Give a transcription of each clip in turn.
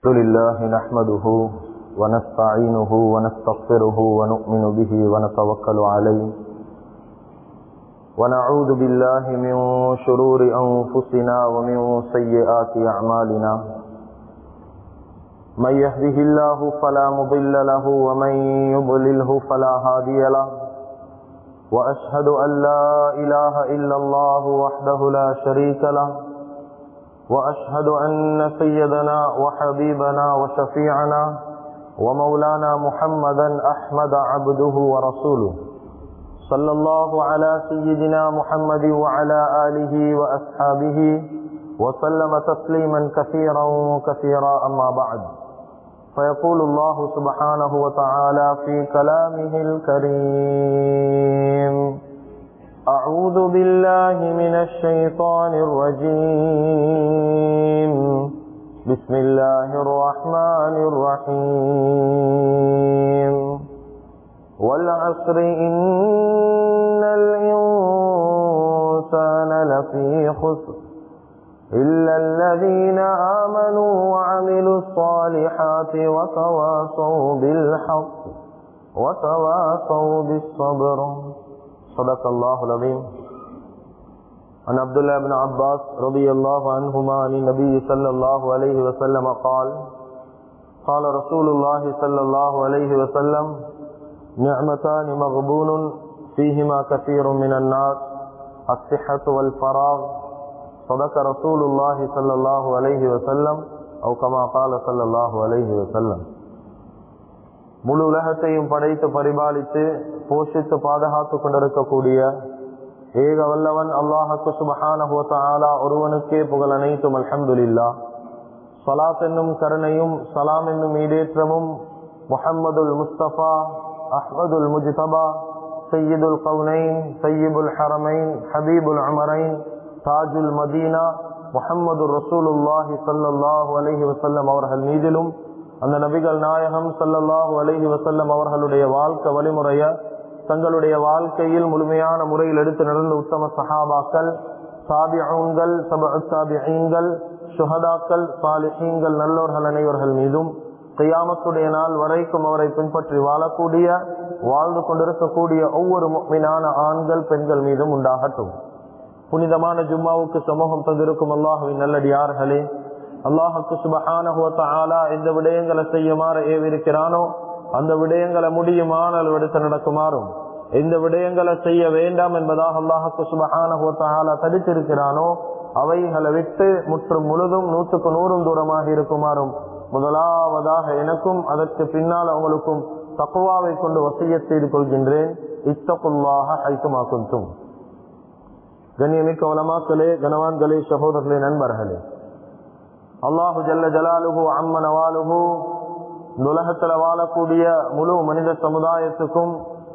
الحمد لله نحمده ونستعينه ونستغفره ونؤمن به ونتوكل عليه ونعوذ بالله من شرور أنفسنا ومن سيئات أعمالنا من يهده الله فلا مضل له ومن يضلله فلا هادي له وأشهد أن لا إله إلا الله وحده لا شريك له وأشهد أن سيدنا وحبيبنا وشفيعنا ومولانا محمدا أحمد عبده ورسوله صلى الله على سيدنا محمد وعلى آله وأصحابه وسلم تسليما كثيرا كثيرا أما بعد فيقول الله سبحانه وتعالى في كلامه الكريم أعوذ بالله من الشيطان الرجيم بسم الله الرحمن الرحيم والعصر إن الإنسان لفي خسر إلا الذين آمنوا وعملوا الصالحات وتواصوا بالحق وتواصوا بالصبر صدق الله العظيم عن عبد الله بن عباس رضي الله عنهما عن النبي صلى الله عليه وسلم قال قال رسول الله صلى الله عليه وسلم نعمتان مغبون فيهما كثير من الناس الصحة والفراغ صدق رسول الله صلى الله عليه وسلم أو كما قال صلى الله عليه وسلم முழு உலகத்தையும் படைத்து பரிபாலித்து போஷித்து பாதுகாத்து கொண்டிருக்கக்கூடிய ஏக வல்லவன் அல்லாஹக்கு சுபஹானா ஒருவனுக்கே புகழ் அனைத்தும் அல்ஹம்துல்லா சலாத் என்னும் கருணையும் சலாம் என்னும் ஈடேற்றமும் முஹம்மதுல் முஸ்தபா அஹ்மதுல் முஜ்தபா சையீதுல் கவுனைன் சையீபுல் ஹரமைன் ஹபீபுல் அமரைன் தாஜுல் மதீனா முஹம்மது ரசூலுல்லாஹி சல்லாஹூ அலஹி வசல்லம் அவர்கள் மீதிலும் அந்த நபிகள் நாயகம் சல்லல்லாஹு அலஹி வசல்லம் அவர்களுடைய வாழ்க்கை வழிமுறைய தங்களுடைய வாழ்க்கையில் முழுமையான முறையில் எடுத்து நடந்த உத்தம சஹாபாக்கள் சாபியங்கள் சாபியங்கள் சுஹதாக்கள் சாலிஹீங்கள் நல்லோர்கள் அனைவர்கள் மீதும் கையாமத்துடைய நாள் வரைக்கும் அவரை பின்பற்றி வாழக்கூடிய வாழ்ந்து கொண்டிருக்கக்கூடிய ஒவ்வொரு மீனான ஆண்கள் பெண்கள் மீதும் உண்டாகட்டும் புனிதமான ஜும்மாவுக்கு சமூகம் தந்திருக்கும் அல்லாஹுவின் நல்லடியார்களே அல்லாஹுக்கு சுபஹானா எந்த விடயங்களை செய்யுமாறு ஏவிருக்கிறானோ அந்த விடயங்களை முடியுமான எடுத்து நடக்குமாறும் எந்த விடயங்களை செய்ய வேண்டாம் என்பதாக அல்லாஹுக்கு சுபஹானா தடுத்திருக்கிறானோ அவைகளை விட்டு முற்றும் முழுதும் நூற்றுக்கு நூறும் தூரமாக இருக்குமாறும் முதலாவதாக எனக்கும் அதற்கு பின்னால் அவங்களுக்கும் தக்குவாவை கொண்டு வசிய செய்து கொள்கின்றேன் இத்தகுல்லாக ஐக்கமாக்கும் கண்ணியமிக்க வளமாக்களே கனவான்களே சகோதரர்களே நண்பர்களே அல்லாஹு ஜல்ல ஜலாலுகு அம்ம நவாலுகு உலகத்துல வாழக்கூடிய முழு மனித சமுதாயத்துக்கும்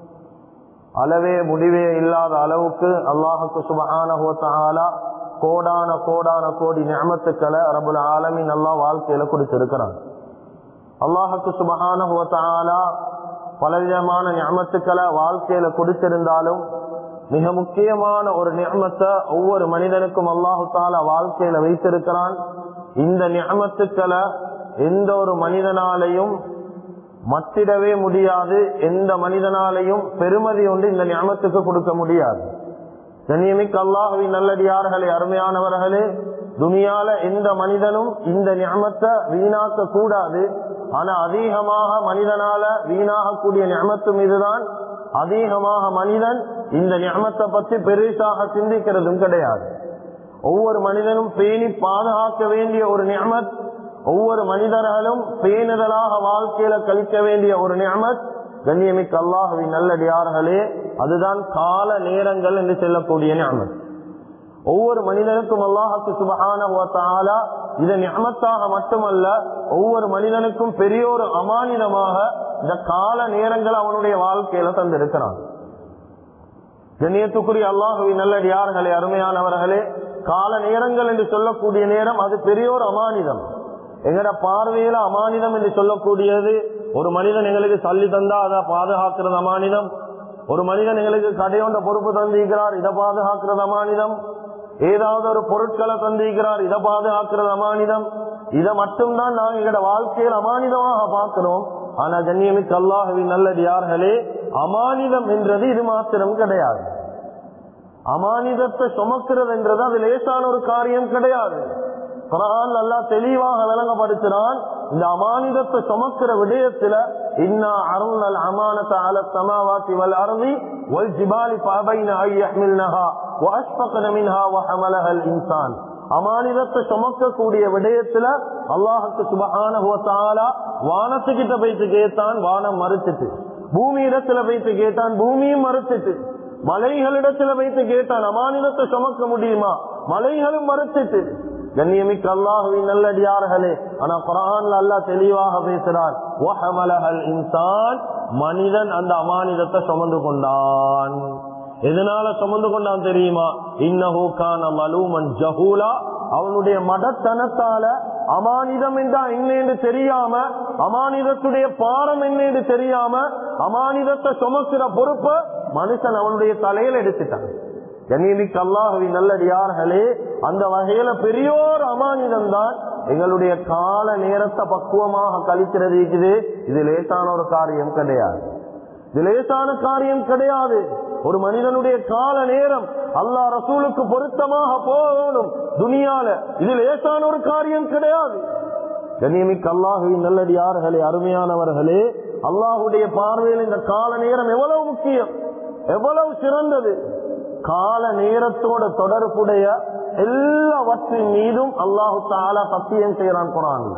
அளவே முடிவே இல்லாத அளவுக்கு அல்லாஹுக்கு சுபஹானா கோடான கோடான கோடி நியமத்துக்களை ரபுல் ஆலமின் அல்லா வாழ்க்கையில கொடுத்திருக்கிறான் அல்லாஹுக்கு சுபஹானா பலவிதமான நியமத்துக்களை வாழ்க்கையில கொடுத்திருந்தாலும் மிக முக்கியமான ஒரு நியமத்தை ஒவ்வொரு மனிதனுக்கும் அல்லாஹு தாலா வாழ்க்கையில வைத்திருக்கிறான் இந்த நியமத்துக்களை எந்த ஒரு மனிதனாலையும் மத்திடவே முடியாது எந்த மனிதனாலையும் பெருமதி ஒன்று இந்த நியமத்துக்கு கொடுக்க முடியாது கண்ணியமிக்க அல்லாஹுவின் நல்லடியார்களே அருமையானவர்களே துணியால எந்த மனிதனும் இந்த நியமத்தை வீணாக்க கூடாது ஆனா அதிகமாக மனிதனால வீணாகக்கூடிய நியமத்தும் இதுதான் அதிகமாக மனிதன் இந்த ஞானத்தை பற்றி பெருசாக சிந்திக்கிறதும் கிடையாது ஒவ்வொரு மனிதனும் பேணி பாதுகாக்க வேண்டிய ஒரு நியமத் ஒவ்வொரு மனிதர்களும் பேணுதலாக வாழ்க்கையில கழிக்க வேண்டிய ஒரு நியமத் கண்ணியமிக்க அல்லாஹுவின் நல்லடியார்களே அதுதான் கால நேரங்கள் என்று சொல்லக்கூடிய நியமத் ஒவ்வொரு மனிதனுக்கும் அல்லாஹுக்கு சுபகான இதை ஞானத்தாக மட்டுமல்ல ஒவ்வொரு மனிதனுக்கும் பெரிய ஒரு அமானிதமாக இந்த கால நேரங்கள் அவனுடைய வாழ்க்கையில தந்திருக்கிறான் கண்ணியத்துக்குரிய அல்லாஹுவின் நல்லடியார்களே அருமையானவர்களே கால நேரங்கள் என்று சொல்லக்கூடிய நேரம் அது பெரிய ஒரு அமானிதம் எங்கட பார்வையில அமானிதம் என்று சொல்லக்கூடியது ஒரு மனிதன் எங்களுக்கு தள்ளி தந்தா அதை பாதுகாக்கிறது அமானிதம் ஒரு மனிதன் எங்களுக்கு கடையோண்ட பொறுப்பு தந்திருக்கிறார் இதை பாதுகாக்கிறது அமானிதம் ஏதாவது ஒரு பொருட்களை தந்திருக்கிறார் இதை பாதுகாக்கிறது அமானிதம் இதை மட்டும்தான் நாங்க எங்களோட வாழ்க்கையில் அமானிதமாக பார்க்கிறோம் ஆனா கண்ணியமிக்கு அல்லாஹுவின் நல்லடியார்களே அமானிதம் என்றது இது மாத்திரம் கிடையாது அமானிதத்தை சுமக்கிறது என்றது அது லேசான ஒரு காரியம் கிடையாது குரான் நல்லா தெளிவாக விளங்கப்படுத்துறான் இந்த அமானிதத்தை சுமக்கிற விடயத்துல இன்னா அருள் அமானத அல சமாவாத்தி வல் அருவி வல் ஜிபாலி பாபைன ஐ யஹ்மில்னஹா واشفقن منها وحملها الانسان அமானிதத்தை சுமக்கக்கூடிய விடயத்துல அல்லாஹுக்கு சுபஹானஹு வ தஆலா வானத்துக்கிட்ட போயிட்டு கேட்டான் வானம் மறுத்துட்டு பூமி இடத்துல போயிட்டு கேட்டான் பூமியும் மறுத்துட்டு மலைகளிடத்துல வைத்து கேட்டான் அமானிதத்தை சுமக்க முடியுமா மலைகளும் மறுத்துட்டு கண்ணியமிக்க அல்லாஹுவின் நல்லடியார்களே ஆனா குரான்ல அல்லாஹ் தெளிவாக பேசுறான் இன்சான் மனிதன் அந்த அமானிதத்தை சுமந்து கொண்டான் எதனால சுமந்து கொண்டான் தெரியுமா இன்னஹூ கான மலூமன் ஜஹூலா அவனுடைய மடத்தனத்தால அமானிதம் என்றா என்னன்னு தெரியாம அமானிதத்துடைய பாரம் என்னன்னு தெரியாம அமானிதத்தை சுமக்கிற பொறுப்பை மனுஷன் அவனுடைய தலையில எடுத்துட்டான் கண்ணியமிக்கு அல்லாஹவி நல்லடியார்களே அந்த வகையில பெரியோர் அமானிதம் தான் எங்களுடைய கால நேரத்தை பக்குவமாக கழிக்கிறது இருக்குது இது லேசான ஒரு காரியம் கிடையாது இது லேசான காரியம் கிடையாது ஒரு மனிதனுடைய கால நேரம் அல்லா ரசூலுக்கு பொருத்தமாக போகணும் துனியால இது லேசான ஒரு காரியம் கிடையாது கண்ணியமிக்கு அல்லாஹுவின் நல்லடியார்களே அருமையானவர்களே அல்லாஹுடைய பார்வையில் இந்த கால நேரம் எவ்வளவு முக்கியம் எவ்வளவு சிறந்தது கால நேரத்தோட தொடர்புடைய எல்லாவற்றின் மீதும் அல்லாஹு தாலா சத்தியம் செய்யறான் குரான்ல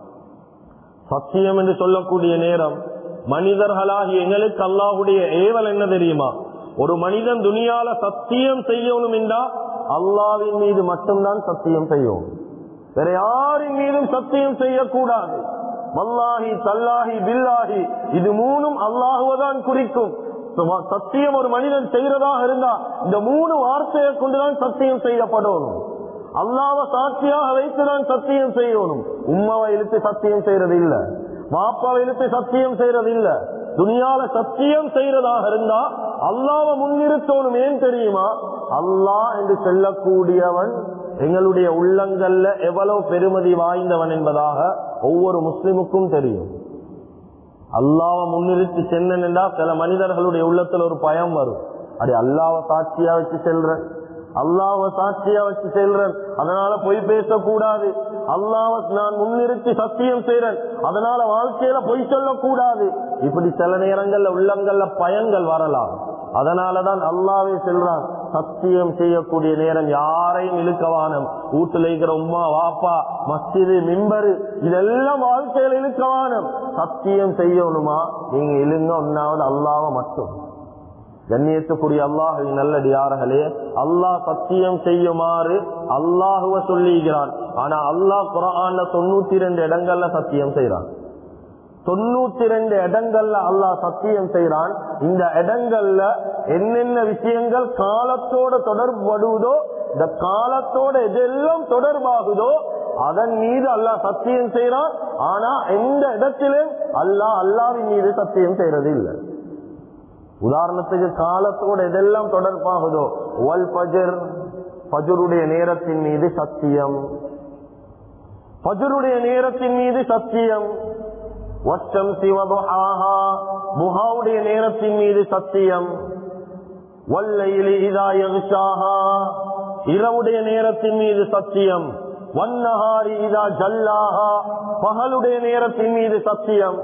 சத்தியம் என்று சொல்லக்கூடிய நேரம் மனிதர்களாகி எங்களுக்கு அல்லாஹுடைய ஏவல் என்ன தெரியுமா ஒரு மனிதன் துணியால சத்தியம் செய்யணும் என்றா அல்லாவின் மீது மட்டும்தான் சத்தியம் செய்யும் வேற யாரின் மீதும் சத்தியம் செய்யக்கூடாது மல்லாஹி தல்லாஹி பில்லாஹி இது மூணும் அல்லாஹுவதான் குறிக்கும் சத்தியம் ஒரு மனிதன் செய்யறதாக இருந்தா இந்த மூணு வார்த்தையை கொண்டுதான் சத்தியம் செய்யப்படணும் அல்லாவ சாட்சியாக வைத்துதான் சத்தியம் செய்யணும் உம்மாவை இழுத்து சத்தியம் செய்யறது இல்ல மாப்பாவை இழுத்து சத்தியம் செய்யறது இல்ல துணியால சத்தியம் செய்யறதாக இருந்தா அல்லாவ முன்னிறுத்தோணும் ஏன் தெரியுமா அல்லாஹ் என்று சொல்லக்கூடியவன் எங்களுடைய உள்ளங்கள்ல எவ்வளவு பெருமதி வாய்ந்தவன் என்பதாக ஒவ்வொரு முஸ்லிமுக்கும் தெரியும் அல்லாவ முன்னிறுத்தி சென்னா சில மனிதர்களுடைய உள்ளத்துல ஒரு பயம் வரும் அப்படி அல்லாவ சாட்சியா வச்சு செல்றேன் அல்லாவ சாட்சியா வச்சு செல்றேன் அதனால பொய் பேசக்கூடாது அல்லாவ நான் முன்னிறுத்தி சத்தியம் செய்யறேன் அதனால வாழ்க்கையில பொய் சொல்லக்கூடாது இப்படி சில நேரங்கள்ல உள்ளங்கள்ல பயங்கள் வரலாம் அதனாலதான் அல்லாவே செல்றான் சத்தியம் செய்யக்கூடிய நேரம் யாரையும் இழுக்கவானம் வீட்டுல இருக்கிற உமா வாப்பா மஸ்ஜிது மிம்பரு இதெல்லாம் வாழ்க்கையில இழுக்கவானம் சத்தியம் செய்யணுமா நீங்க இழுங்க ஒன்னாவது அல்லாவ மட்டும் கண்ணியத்துக்குரிய அல்லாஹு நல்லடியார்களே அல்லாஹ் சத்தியம் செய்யுமாறு அல்லாஹுவ சொல்லிக்கிறான் ஆனா அல்லாஹ் குரான்ல தொண்ணூத்தி ரெண்டு இடங்கள்ல சத்தியம் செய்யறான் தொண்ணூத்தி ரெண்டு இடங்கள்ல அல்லாஹ் சத்தியம் செய்யறான் இந்த இடங்கள்ல என்னென்ன விஷயங்கள் காலத்தோட தொடர்படுவதோ இந்த காலத்தோட எதெல்லாம் தொடர்பாகுதோ அதன் மீது அல்லாஹ் சத்தியம் செய்யறான் ஆனா எந்த இடத்திலும் அல்லாஹ் அல்லாவின் மீது சத்தியம் செய்யறது இல்லை உதாரணத்துக்கு காலத்தோட எதெல்லாம் தொடர்பாகுதோ வல் பஜர் பஜருடைய நேரத்தின் மீது சத்தியம் பஜருடைய நேரத்தின் மீது சத்தியம் வச்சம் சிவபுஹாஹா புகாவுடைய நேரத்தின் மீது சத்தியம் வல்லையிலி இதா யகுஷாஹா இரவுடைய நேரத்தின் மீது சத்தியம் வன்னஹாரி இதா ஜல்லாஹா பகலுடைய நேரத்தின் மீது சத்தியம்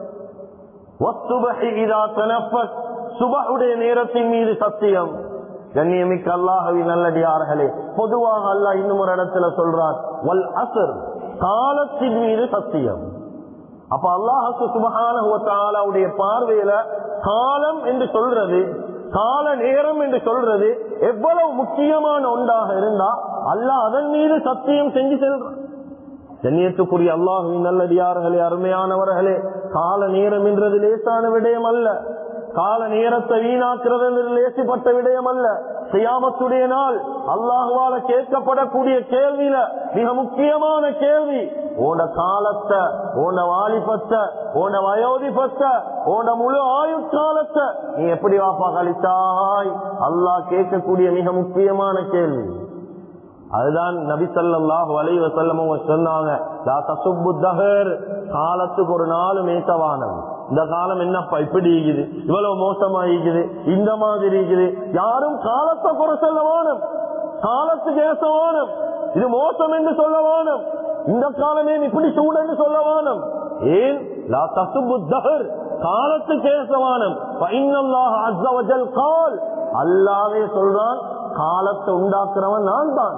வத்துபஹி இதா தனஃபஸ் சுபஹுடைய நேரத்தின் மீது சத்தியம் கண்ணியமிக்க அல்லாஹவி நல்லடியார்களே பொதுவாக அல்லாஹ் இன்னும் ஒரு இடத்துல சொல்றான் வல் அசர் காலத்தின் மீது சத்தியம் அப்ப அல்லாஹுக்கு சுபகானுடைய பார்வையில காலம் என்று சொல்றது கால நேரம் என்று சொல்றது எவ்வளவு முக்கியமான ஒன்றாக இருந்தா அல்லாஹ் அதன் மீது சத்தியம் செஞ்சு செல்றான் கண்ணியத்துக்குரிய அல்லாஹுவின் நல்லடியார்களே அருமையானவர்களே கால நேரம் என்றது லேசான விடயம் அல்ல கால நேரத்தை வீணாக்குறது என்று லேசிப்பட்ட விடயம் அல்ல செய்யாமத்துடைய நாள் அல்லாஹுவால கேட்கப்படக்கூடிய கேள்வியில மிக முக்கியமான கேள்வி உன காலத்தை உன வாலிபத்தை உன வயோதிபத்தை உன முழு ஆயுட்காலத்தை நீ எப்படி வாப்பா கழித்தாய் அல்லாஹ் கேட்கக்கூடிய மிக முக்கியமான கேள்வி அதுதான் நபி சல்லாஹ் வலைவ செல்லம் சொன்னாங்க லா தசுப்பு தஹர் காலத்துக்கு ஒரு நாலு மேசவானம் இந்த காலம் என்னப்பா இப்படி இருக்குது இவ்வளவு மோசமா இருக்குது இந்த மாதிரி இருக்குது யாரும் காலத்தை குறை சொல்ல வானம் காலத்துக்கு ஏச வானம் இது மோசம் என்று சொல்ல வானம் இந்த காலமே இப்படி சூடன்னு சொல்ல வானம் ஏன் லா தசுப்பு தஹர் காலத்துக்கு ஏச வானம் ஃபைனல்லாஹ் அஸ்ஸ வஜல் கால் அல்லாவே சொல்றான் காலத்தை உண்டாக்குறவன் நான் தான்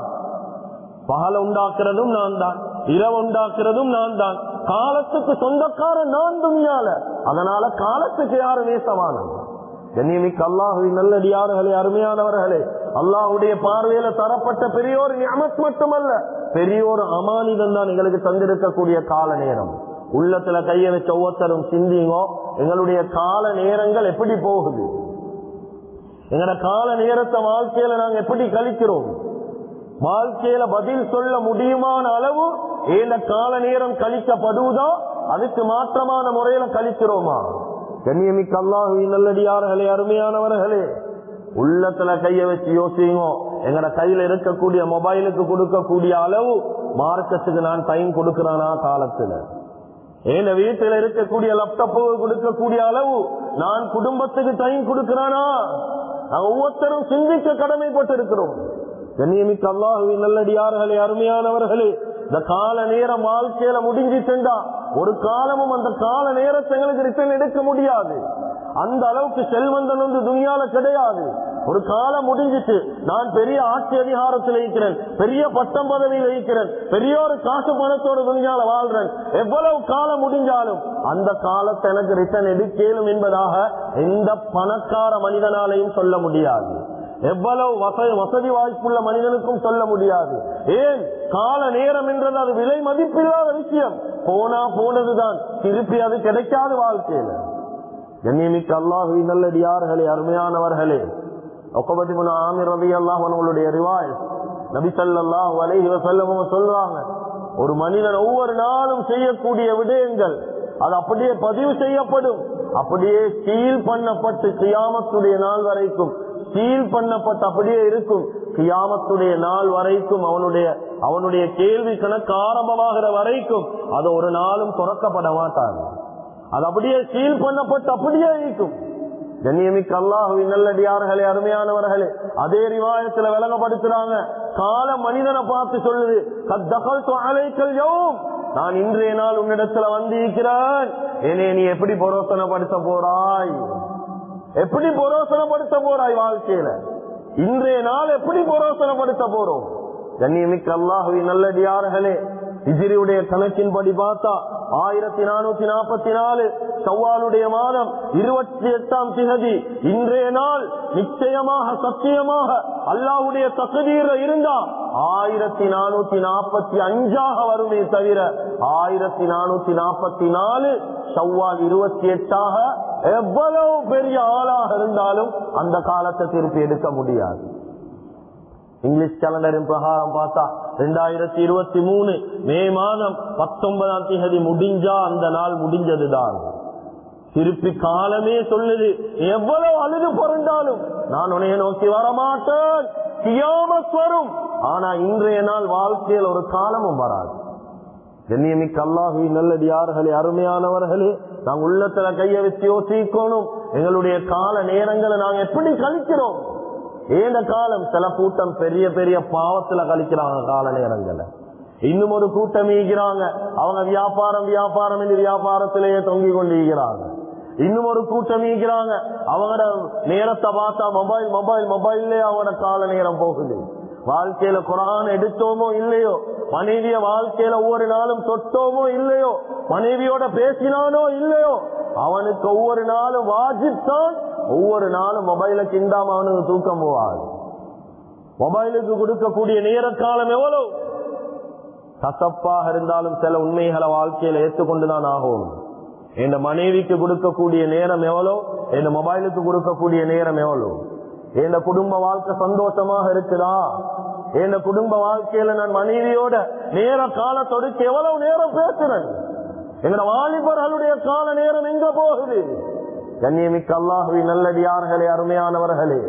பகல உண்டாக்குறதும் நான் தான் இரவு உண்டாக்குறதும் நான் தான் காலத்துக்கு சொந்தக்காரன் நான் துணியால அதனால காலத்துக்கு யாரு நேசமானது கண்ணியமிக்க அல்லாஹுவின் நல்லடியார்களே அருமையானவர்களே அல்லாஹுடைய பார்வையில தரப்பட்ட பெரியோர் ஞாபகம் மட்டுமல்ல பெரியோர் அமானிதம் தான் எங்களுக்கு தந்திருக்கக்கூடிய கால நேரம் உள்ளத்துல கைய வச்ச ஒவ்வொருத்தரும் சிந்திங்கோ எங்களுடைய கால நேரங்கள் எப்படி போகுது எங்கட கால நேரத்தை வாழ்க்கையில நாங்க எப்படி கழிக்கிறோம் வாழ்க்கையில பதில் சொல்ல முடியுமான அளவு ஏந்த கால நேரம் கழிக்கப்படுவதோ அதுக்கு மாற்றமான முறையில கழிக்கிறோமா கண்ணியமிக்க அல்லாஹுவின் நல்லடியார்களே அருமையானவர்களே உள்ளத்துல கைய வச்சு யோசிங்க எங்கட கையில இருக்கக்கூடிய மொபைலுக்கு கொடுக்கக்கூடிய அளவு மார்க்கத்துக்கு நான் டைம் கொடுக்கிறானா காலத்துல ஏன் வீட்டுல இருக்கக்கூடிய லேப்டாப்பு கொடுக்கக்கூடிய அளவு நான் குடும்பத்துக்கு டைம் கொடுக்கிறானா நாங்க ஒவ்வொருத்தரும் சிந்திக்க கடமைப்பட்டு இருக்கிறோம் கண்ணியமிக்க அல்லாஹுவின் நல்லடியார்களே அருமையானவர்களே இந்த கால நேரம் வாழ்க்கையில முடிஞ்சிட்டுண்டா ஒரு காலமும் அந்த கால நேரத்தை எங்களுக்கு ரிட்டர்ன் எடுக்க முடியாது அந்த அளவுக்கு செல்வந்தன் வந்து துணியால கிடையாது ஒரு காலம் முடிஞ்சிட்டு நான் பெரிய ஆட்சி அதிகாரத்தில் இருக்கிறேன் பெரிய பட்டம் பதவியில் இருக்கிறேன் பெரிய ஒரு காசு பணத்தோட துணியால வாழ்றேன் எவ்வளவு காலம் முடிஞ்சாலும் அந்த காலத்தை எனக்கு ரிட்டர்ன் எடுக்கலும் என்பதாக எந்த பணக்கார மனிதனாலையும் சொல்ல முடியாது எவ்வளவு வசதி வசதி வாய்ப்புள்ள மனிதனுக்கும் சொல்ல முடியாது ஏன் கால நேரம் என்றது அது விலை மதிப்பில்லாத விஷயம் போனா போனதுதான் திருப்பி அது கிடைக்காது வாழ்க்கையில கண்ணியமிக்க அல்லாஹு நல்லடியார்களே அருமையானவர்களே ஒக்கபத்தி முன் ஆமிர் ரவி அல்லாஹ் அவங்களுடைய ரிவாய் நபி சல்லாஹ் அலைஹி வசல்லம் சொல்றாங்க ஒரு மனிதன் ஒவ்வொரு நாளும் செய்யக்கூடிய விடயங்கள் அது அப்படியே பதிவு செய்யப்படும் அப்படியே சீல் பண்ணப்பட்டு கியாமத்துடைய நாள் வரைக்கும் சீல் பண்ணப்பட்டு அப்படியே இருக்கும் கியாமத்துடைய நாள் வரைக்கும் அவனுடைய அவனுடைய கேள்வி கணக்கு ஆரம்பமாகிற வரைக்கும் அது ஒரு நாளும் துறக்கப்பட மாட்டாங்க அது அப்படியே சீல் பண்ணப்பட்டு அப்படியே இருக்கும் கண்ணியமிக்க அல்லாஹுவின் நல்லடியார்களே அருமையானவர்களே அதே ரிவாயத்துல விளங்கப்படுத்துறாங்க கால மனிதனை பார்த்து சொல்லுது கத்தகல் அலைக்கல் யோம் நான் இன்றைய நாள் உன்னிடத்துல வந்திருக்கிறேன் என்னை நீ எப்படி பொரோசனப்படுத்த போறாய் எப்படி பொரோசனப்படுத்த போறாய் வாழ்க்கையில இன்றைய நாள் எப்படி பொரோசனப்படுத்த போறோம் கண்ணியமிக்க அல்லாஹுவின் நல்லடியார்களே இஜிரியுடைய கணக்கின்படி பார்த்தா ஆயிரத்தி நானூத்தி நாற்பத்தி நாலு சவ்வாலுடைய மாதம் இருபத்தி எட்டாம் திகதி இன்றைய நாள் நிச்சயமாக சத்தியமாக அல்லாஹுடைய தகுதியில இருந்தா ஆயிரத்தி நானூத்தி நாற்பத்தி அஞ்சாக வருமே தவிர ஆயிரத்தி நானூத்தி நாற்பத்தி நாலு சவ்வால் இருபத்தி எட்டாக எவ்வளவு பெரிய ஆளாக இருந்தாலும் அந்த காலத்தை திருப்பி எடுக்க முடியாது இங்கிலீஷ் கேலண்டரின் பிரகாரம் பார்த்தா ரெண்டாயிரத்தி இருபத்தி மூணு மே மாதம் பத்தொன்பதாம் தேதி முடிஞ்சா அந்த நாள் முடிஞ்சதுதான் திருப்பி காலமே சொல்லுது எவ்வளவு அழுது புரண்டாலும் நான் உனைய நோக்கி வரமாட்டேன் கியாமத் வரும் ஆனா இன்றைய நாள் வாழ்க்கையில் ஒரு காலமும் வராது கண்ணியமிக்க அல்லாஹி நல்லடியார்களே அருமையானவர்களே நாங்க உள்ளத்துல கைய வச்சு யோசிக்கணும் எங்களுடைய கால நேரங்களை நாங்க எப்படி கழிக்கிறோம் ஏந்த காலம் சில கூட்டம் பெரிய பெரிய பாவத்துல கழிக்கிறாங்க கால நேரங்களை இன்னும் ஒரு கூட்டம் ஈகிறாங்க அவங்க வியாபாரம் வியாபாரம் என்று வியாபாரத்திலேயே தொங்கி கொண்டிருக்கிறாங்க இன்னும் ஒரு கூட்டம் ஈகிறாங்க அவங்களோட நேரத்தை பார்த்தா மொபைல் மொபைல் மொபைல்லே அவங்களோட கால நேரம் போகுது வாழ்க்கையில குரான் எடுத்தோமோ இல்லையோ மனைவிய வாழ்க்கையில ஒவ்வொரு நாளும் தொட்டோமோ இல்லையோ மனைவியோட பேசினானோ இல்லையோ அவனுக்கு ஒவ்வொரு நாளும் வாஜித்தான் ஒவ்வொரு நாளும் மொபைல கிண்டாம அவனுக்கு தூக்கம் போவாது மொபைலுக்கு கொடுக்கக்கூடிய நேர காலம் எவ்வளவு கசப்பாக இருந்தாலும் சில உண்மைகளை வாழ்க்கையில ஏற்றுக்கொண்டுதான் ஆகும் என் மனைவிக்கு கொடுக்கக்கூடிய நேரம் எவ்வளோ என் மொபைலுக்கு கொடுக்கக்கூடிய நேரம் எவ்வளோ என் குடும்ப வாழ்க்கை சந்தோஷமாக இருக்குதா என் குடும்ப வாழ்க்கையில நான் மனைவியோட நேர காலத்தொடுக்கு எவ்வளவு நேரம் பேசுறேன் எங்க வாலிபர்களுடைய கால நேரம் எங்க போகுது கண்ணியமிக்க அல்லாஹுவி நல்லடியார்களே அருமையானவர்களே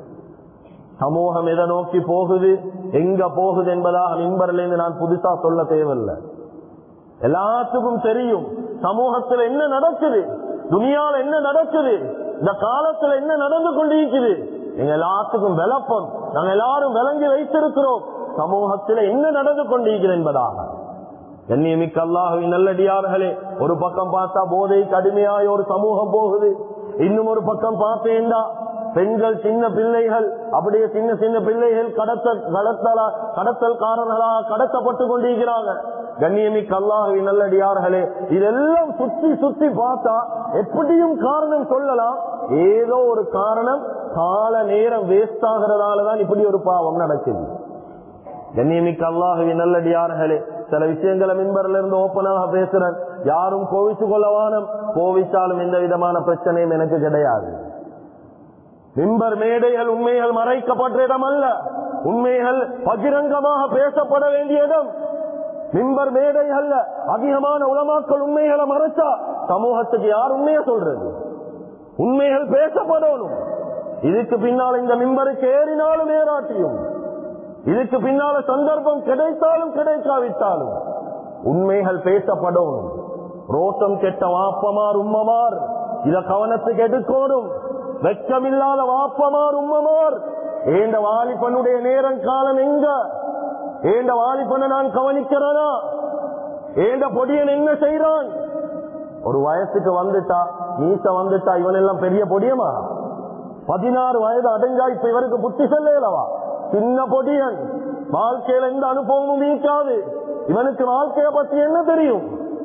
சமூகம் எதை நோக்கி போகுது எங்க போகுது என்பதாக மின்பரிலிருந்து நான் புதுசா சொல்ல தேவையில்லை எல்லாத்துக்கும் தெரியும் சமூகத்துல என்ன நடக்குது துனியால என்ன நடக்குது இந்த காலத்துல என்ன நடந்து கொண்டிருக்குது எங்க எல்லாத்துக்கும் விளப்பம் நாங்க எல்லாரும் விளங்கி வைத்திருக்கிறோம் சமூகத்துல என்ன நடந்து கொண்டிருக்கிறது என்பதாக கண்ணியமிக்க அல்லாஹுவின் நல்லடியார்களே ஒரு பக்கம் பார்த்தா போதை கடுமையாய் ஒரு சமூகம் போகுது இன்னும் ஒரு பக்கம் பார்த்தேன்டா பெண்கள் சின்ன பிள்ளைகள் அப்படியே சின்ன சின்ன பிள்ளைகள் கடத்த கடத்தல கடத்தல்காரர்களா கடத்தப்பட்டு கொண்டிருக்கிறாங்க கண்ணியமிக்க அல்லாஹுவின் நல்லடியார்களே இதெல்லாம் சுத்தி சுத்தி பார்த்தா எப்படியும் காரணம் சொல்லலாம் ஏதோ ஒரு காரணம் கால நேரம் வேஸ்ட் ஆகிறதாலதான் இப்படி ஒரு பாவம் நடக்குது கண்ணியமிக்க அல்லாஹுவின் நல்லடியார்களே சில விஷயங்களை மின்பரில் இருந்து ஓப்பனாக பேசுறேன் யாரும் கோவிச்சு கொள்ளவானம் கோவிச்சாலும் எந்த விதமான பிரச்சனையும் எனக்கு கிடையாது மிம்பர் மேடைகள் உண்மைகள் மறைக்கப்பட்ட இடம் அல்ல உண்மைகள் பகிரங்கமாக பேசப்பட வேண்டிய இடம் மிம்பர் மேடைகள்ல அதிகமான உலமாக்கள் உண்மைகளை மறைச்சா சமூகத்துக்கு யார் உண்மையை சொல்றது உண்மைகள் பேசப்படணும் இதுக்கு பின்னால் இந்த மிம்பருக்கு ஏறினாலும் ஏறாட்டியும் இதுக்கு பின்னால சந்தர்ப்பம் கிடைத்தாலும் கிடைக்காவிட்டாலும் உண்மைகள் பேசப்படணும் ரோசம் கெட்ட வாப்பமார் உம்மமார் இத கவனத்துக்கு எடுக்கணும் வெச்சமில்லாத வாப்பமார் உம்மமார் ஏண்ட வாலிபனுடைய நேரம் காலம் எங்க ஏண்ட வாலிபனை நான் கவனிக்கிறேனா ஏண்ட பொடியன் என்ன செய்யறான் ஒரு வயசுக்கு வந்துட்டா மீச வந்துட்டா இவன் எல்லாம் பெரிய பொடியமா பதினாறு வயது அடைஞ்சா இப்ப இவருக்கு புத்தி செல்லவா சின்ன பொடியன் வாழ்க்கையில எந்த அனுபவமும் நீக்காது இவனுக்கு வாழ்க்கைய பத்தி என்ன தெரியும்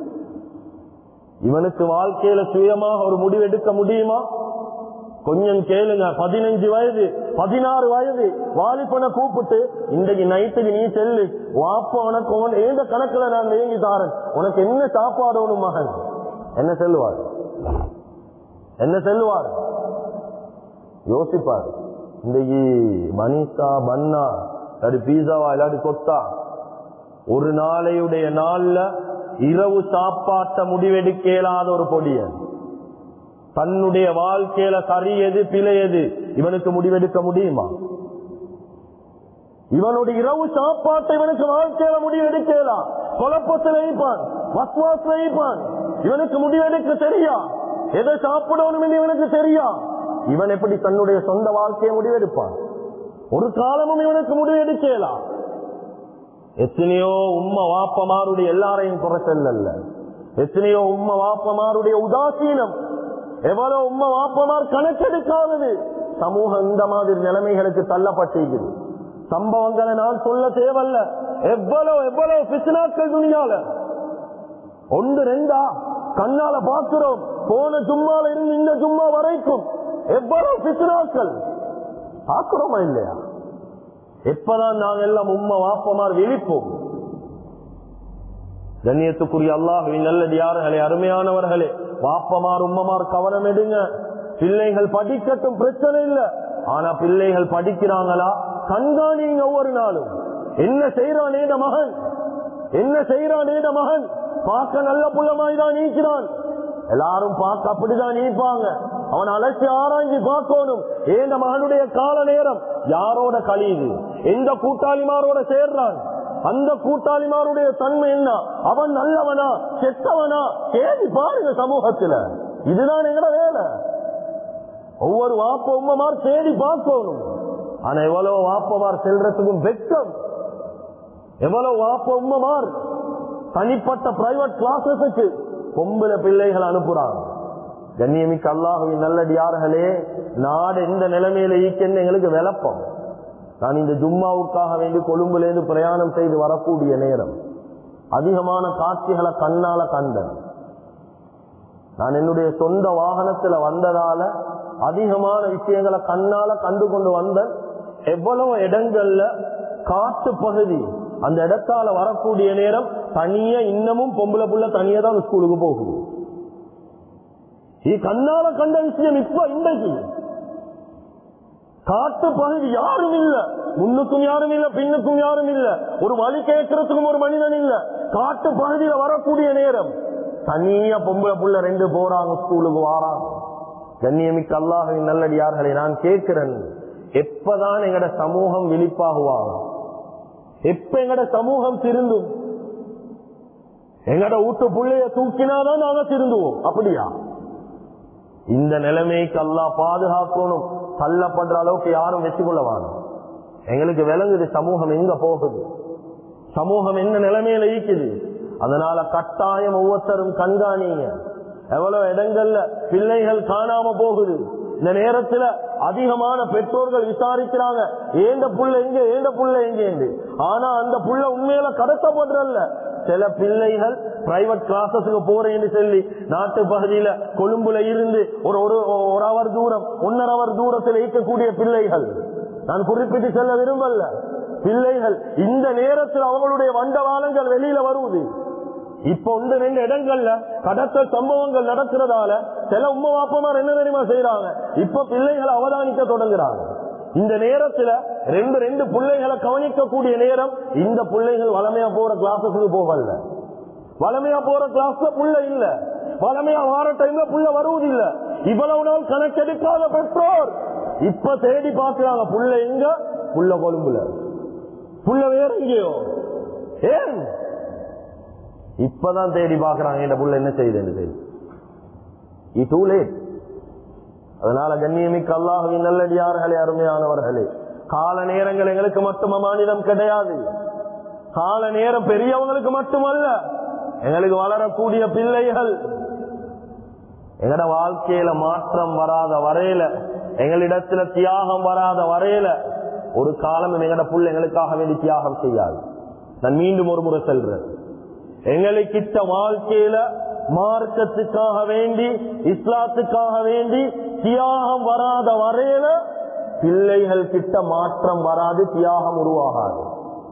இவனுக்கு வாழ்க்கையில சுயமாக ஒரு முடிவு எடுக்க முடியுமா கொஞ்சம் கேளுங்க பதினஞ்சு வயது பதினாறு வயது வாலிபனை கூப்பிட்டு இன்றைக்கு நைட்டுக்கு நீ செல்லு வாப்ப உனக்கு உன் எந்த கணக்குல நான் வேங்கி தாரன் உனக்கு என்ன சாப்பாடணும் மகன் என்ன செல்லுவார் என்ன செல்லுவார் யோசிப்பார் இன்றைக்கு மனிஷா பன்னா இல்லாட்டி பீஸாவா இல்லாட்டி கொத்தா ஒரு நாளையுடைய நாள்ல இரவு சாப்பாட்ட முடிவெடுக்க இயலாத ஒரு பொடியன் தன்னுடைய வாழ்க்கையில சரி எது பிழை எது இவனுக்கு முடிவெடுக்க முடியுமா இவனுடைய இரவு சாப்பாட்டை இவனுக்கு வாழ்க்கையில முடிவெடுக்கலாம் குழப்பத்தில் வைப்பான் வஸ்வாஸ் வைப்பான் இவனுக்கு முடிவெடுக்க தெரியா எதை சாப்பிடணும் என்று இவனுக்கு தெரியா இவன் எப்படி தன்னுடைய சொந்த வாழ்க்கையை முடிவெடுப்பான் ஒரு காலமும் இவனுக்கு முடிவெடுக்கலாம் எத்தனையோ உம்ம வாப்பமாருடைய எல்லாரையும் குறைச்சல்ல எத்தனையோ உம்ம வாப்பமாருடைய உதாசீனம் எவ்வளவு உம்ம வாப்பமார் கணக்கெடுக்காதது சமூகம் இந்த மாதிரி நிலைமைகளுக்கு தள்ளப்பட்டிருக்குது சம்பவங்களை நான் சொல்ல தேவல்ல எவ்வளவு எவ்வளவு பிசினாக்கள் துணியால ஒன்று ரெண்டா கண்ணால பார்க்கிறோம் போன ஜும்மால இருந்து இந்த ஜும்மா வரைக்கும் எவ்வளவு பிசினாக்கள் பார்க்கிறோமா இல்லையா எப்பதான் நாங்க எல்லாம் உம்மா வாப்பமார் விழிப்போம் கண்ணியத்துக்குரிய அல்லாஹுவின் நல்லடியார்களே அருமையானவர்களே வாப்பமார் உம்மமார் கவனம் எடுங்க பிள்ளைகள் படிக்கட்டும் பிரச்சனை இல்ல ஆனா பிள்ளைகள் படிக்கிறாங்களா கண்காணிங்க ஒவ்வொரு நாளும் என்ன செய்யறான் ஏத மகன் என்ன செய்யறான் ஏத மகன் பார்க்க நல்ல புள்ளமாய் தான் நீக்கிறான் எல்லாரும் பார்க்க அப்படிதான் நீப்பாங்க அவன் அலட்சி ஆராய்ச்சி பார்க்கணும் ஏந்த மகனுடைய கால நேரம் யாரோட கழியுது எந்த கூட்டாளிமாரோட சேர்றான் அந்த கூட்டாளிமாருடைய தன்மை என்ன அவன் நல்லவனா கெட்டவனா கேள்வி பாருங்க சமூகத்துல இதுதான் எங்கட வேலை ஒவ்வொரு வாப்ப உம்மமார் தேடி பார்க்கணும் ஆனா எவ்வளவு வாப்பமார் செல்றதுக்கும் வெட்கம் எவ்வளவு வாப்ப உம்மமார் தனிப்பட்ட பிரைவேட் கிளாஸஸுக்கு பொம்பளை பிள்ளைகள் அனுப்புறாங்க கண்ணியமிக்க அல்லாஹுவின் நல்லடியார்களே நாடு எந்த நிலைமையில ஈக்கன்னு எங்களுக்கு விளப்பம் நான் இந்த ஜும்மாவுக்காக வேண்டி கொழும்புலேருந்து பிரயாணம் செய்து வரக்கூடிய நேரம் அதிகமான காட்சிகளை கண்ணால கண்டேன் நான் என்னுடைய சொந்த வாகனத்துல வந்ததால அதிகமான விஷயங்களை கண்ணால கண்டு கொண்டு வந்தேன் எவ்வளவு இடங்கள்ல காட்டு பகுதி அந்த இடத்தால வரக்கூடிய நேரம் தனியா இன்னமும் பொம்பளை புள்ள தனியா தான் ஸ்கூலுக்கு போகுது இது கண்ணால கண்ட விஷயம் இப்ப இன்றைக்கு காட்டு பகுதி யாரும் இல்ல முன்னுக்கும் யாரும் இல்ல பின்னுக்கும் யாரும் இல்ல ஒரு வழி கேட்கறதுக்கும் ஒரு மனிதன் இல்ல காட்டு பகுதியில வரக்கூடிய நேரம் தனியா பொம்பளை புள்ள ரெண்டு போறாங்க ஸ்கூலுக்கு வாராங்க கண்ணியமிக்க அல்லாஹின் நல்லடியார்களை நான் கேட்கிறேன் எப்பதான் எங்கட சமூகம் விழிப்பாகுவாங்க எப்ப எங்கட சமூகம் திருந்தும் எங்கட வீட்டு புள்ளைய தூக்கினாதான் நாங்க திருந்துவோம் அப்படியா இந்த நிலைமைக்கு அல்லா பாதுகாக்கணும் தள்ளப்படுற அளவுக்கு யாரும் வெற்றி கொள்ள வேணும் எங்களுக்கு விளங்குது சமூகம் எங்க போகுது சமூகம் என்ன நிலைமையில ஈக்குது அதனால கட்டாயம் ஒவ்வொருத்தரும் கண்காணிங்க எவ்வளவு இடங்கள்ல பிள்ளைகள் காணாம போகுது இந்த நேரத்துல அதிகமான பெற்றோர்கள் விசாரிக்கிறாங்க ஏண்ட புள்ள எங்க ஏண்ட புள்ள எங்க ஆனா அந்த புள்ள உண்மையில கடத்தப்படுறல்ல சில பிள்ளைகள் பிரைவேட் கிளாஸஸுக்கு போறேன்னு சொல்லி நாட்டு பகுதியில கொழும்புல இருந்து ஒரு ஒரு ஒரு அவர் தூரம் ஒன்னரை அவர் தூரத்தில் இருக்கக்கூடிய பிள்ளைகள் நான் குறிப்பிட்டு செல்ல விரும்பல பிள்ளைகள் இந்த நேரத்தில் அவங்களுடைய வண்டவாளங்கள் வெளியில வருவது இப்ப ஒன்று ரெண்டு இடங்கள்ல கடத்தல் சம்பவங்கள் நடக்கிறதால சில உம்ம வாப்பமார் என்ன தெரியுமா செய்யறாங்க இப்ப பிள்ளைகளை அவதானிக்க தொடங்குறாங்க இந்த நேரத்துல ரெண்டு ரெண்டு பிள்ளைகளை கவனிக்கக்கூடிய நேரம் இந்த பிள்ளைகள் வளமையா போற கிளாஸஸுக்கு போகல வளமையா போற கிளாஸ்ல புள்ள இல்ல வளமையா வார டைம்ல புள்ள வருவது இல்ல இவ்வளவு நாள் கணக்கெடுக்காத பெற்றோர் இப்ப தேடி பாக்குறாங்க புள்ள எங்க புள்ள கொழும்புல புள்ள வேற எங்கேயோ ஏன் இப்பதான் தேடி பாக்குறாங்க இந்த புள்ள என்ன செய்யுதுன்னு தெரியும் இ டூ லேட் அதனால கண்ணியமிக்க அல்லாஹுவின் நல்லடியார்களே அருமையானவர்களே கால நேரங்கள் எங்களுக்கு மட்டும் மாநிலம் கிடையாது கால நேரம் பெரியவங்களுக்கு மட்டுமல்ல எங்களுக்கு வளரக்கூடிய பிள்ளைகள் எங்கட வாழ்க்கையில மாற்றம் வராத வரையில எங்களிடத்துல தியாகம் வராத வரையில ஒரு காலம் எங்கட புள்ள எங்களுக்காக வேண்டி தியாகம் செய்யாது நான் மீண்டும் ஒரு முறை செல்றேன் எங்களுக்கிட்ட வாழ்க்கையில மார்க்கத்துக்காக வேண்டி இஸ்லாத்துக்காக வேண்டி தியாகம் வராத வரையில பிள்ளைகள் கிட்ட மாற்றம் வராது தியாகம் உருவாகாது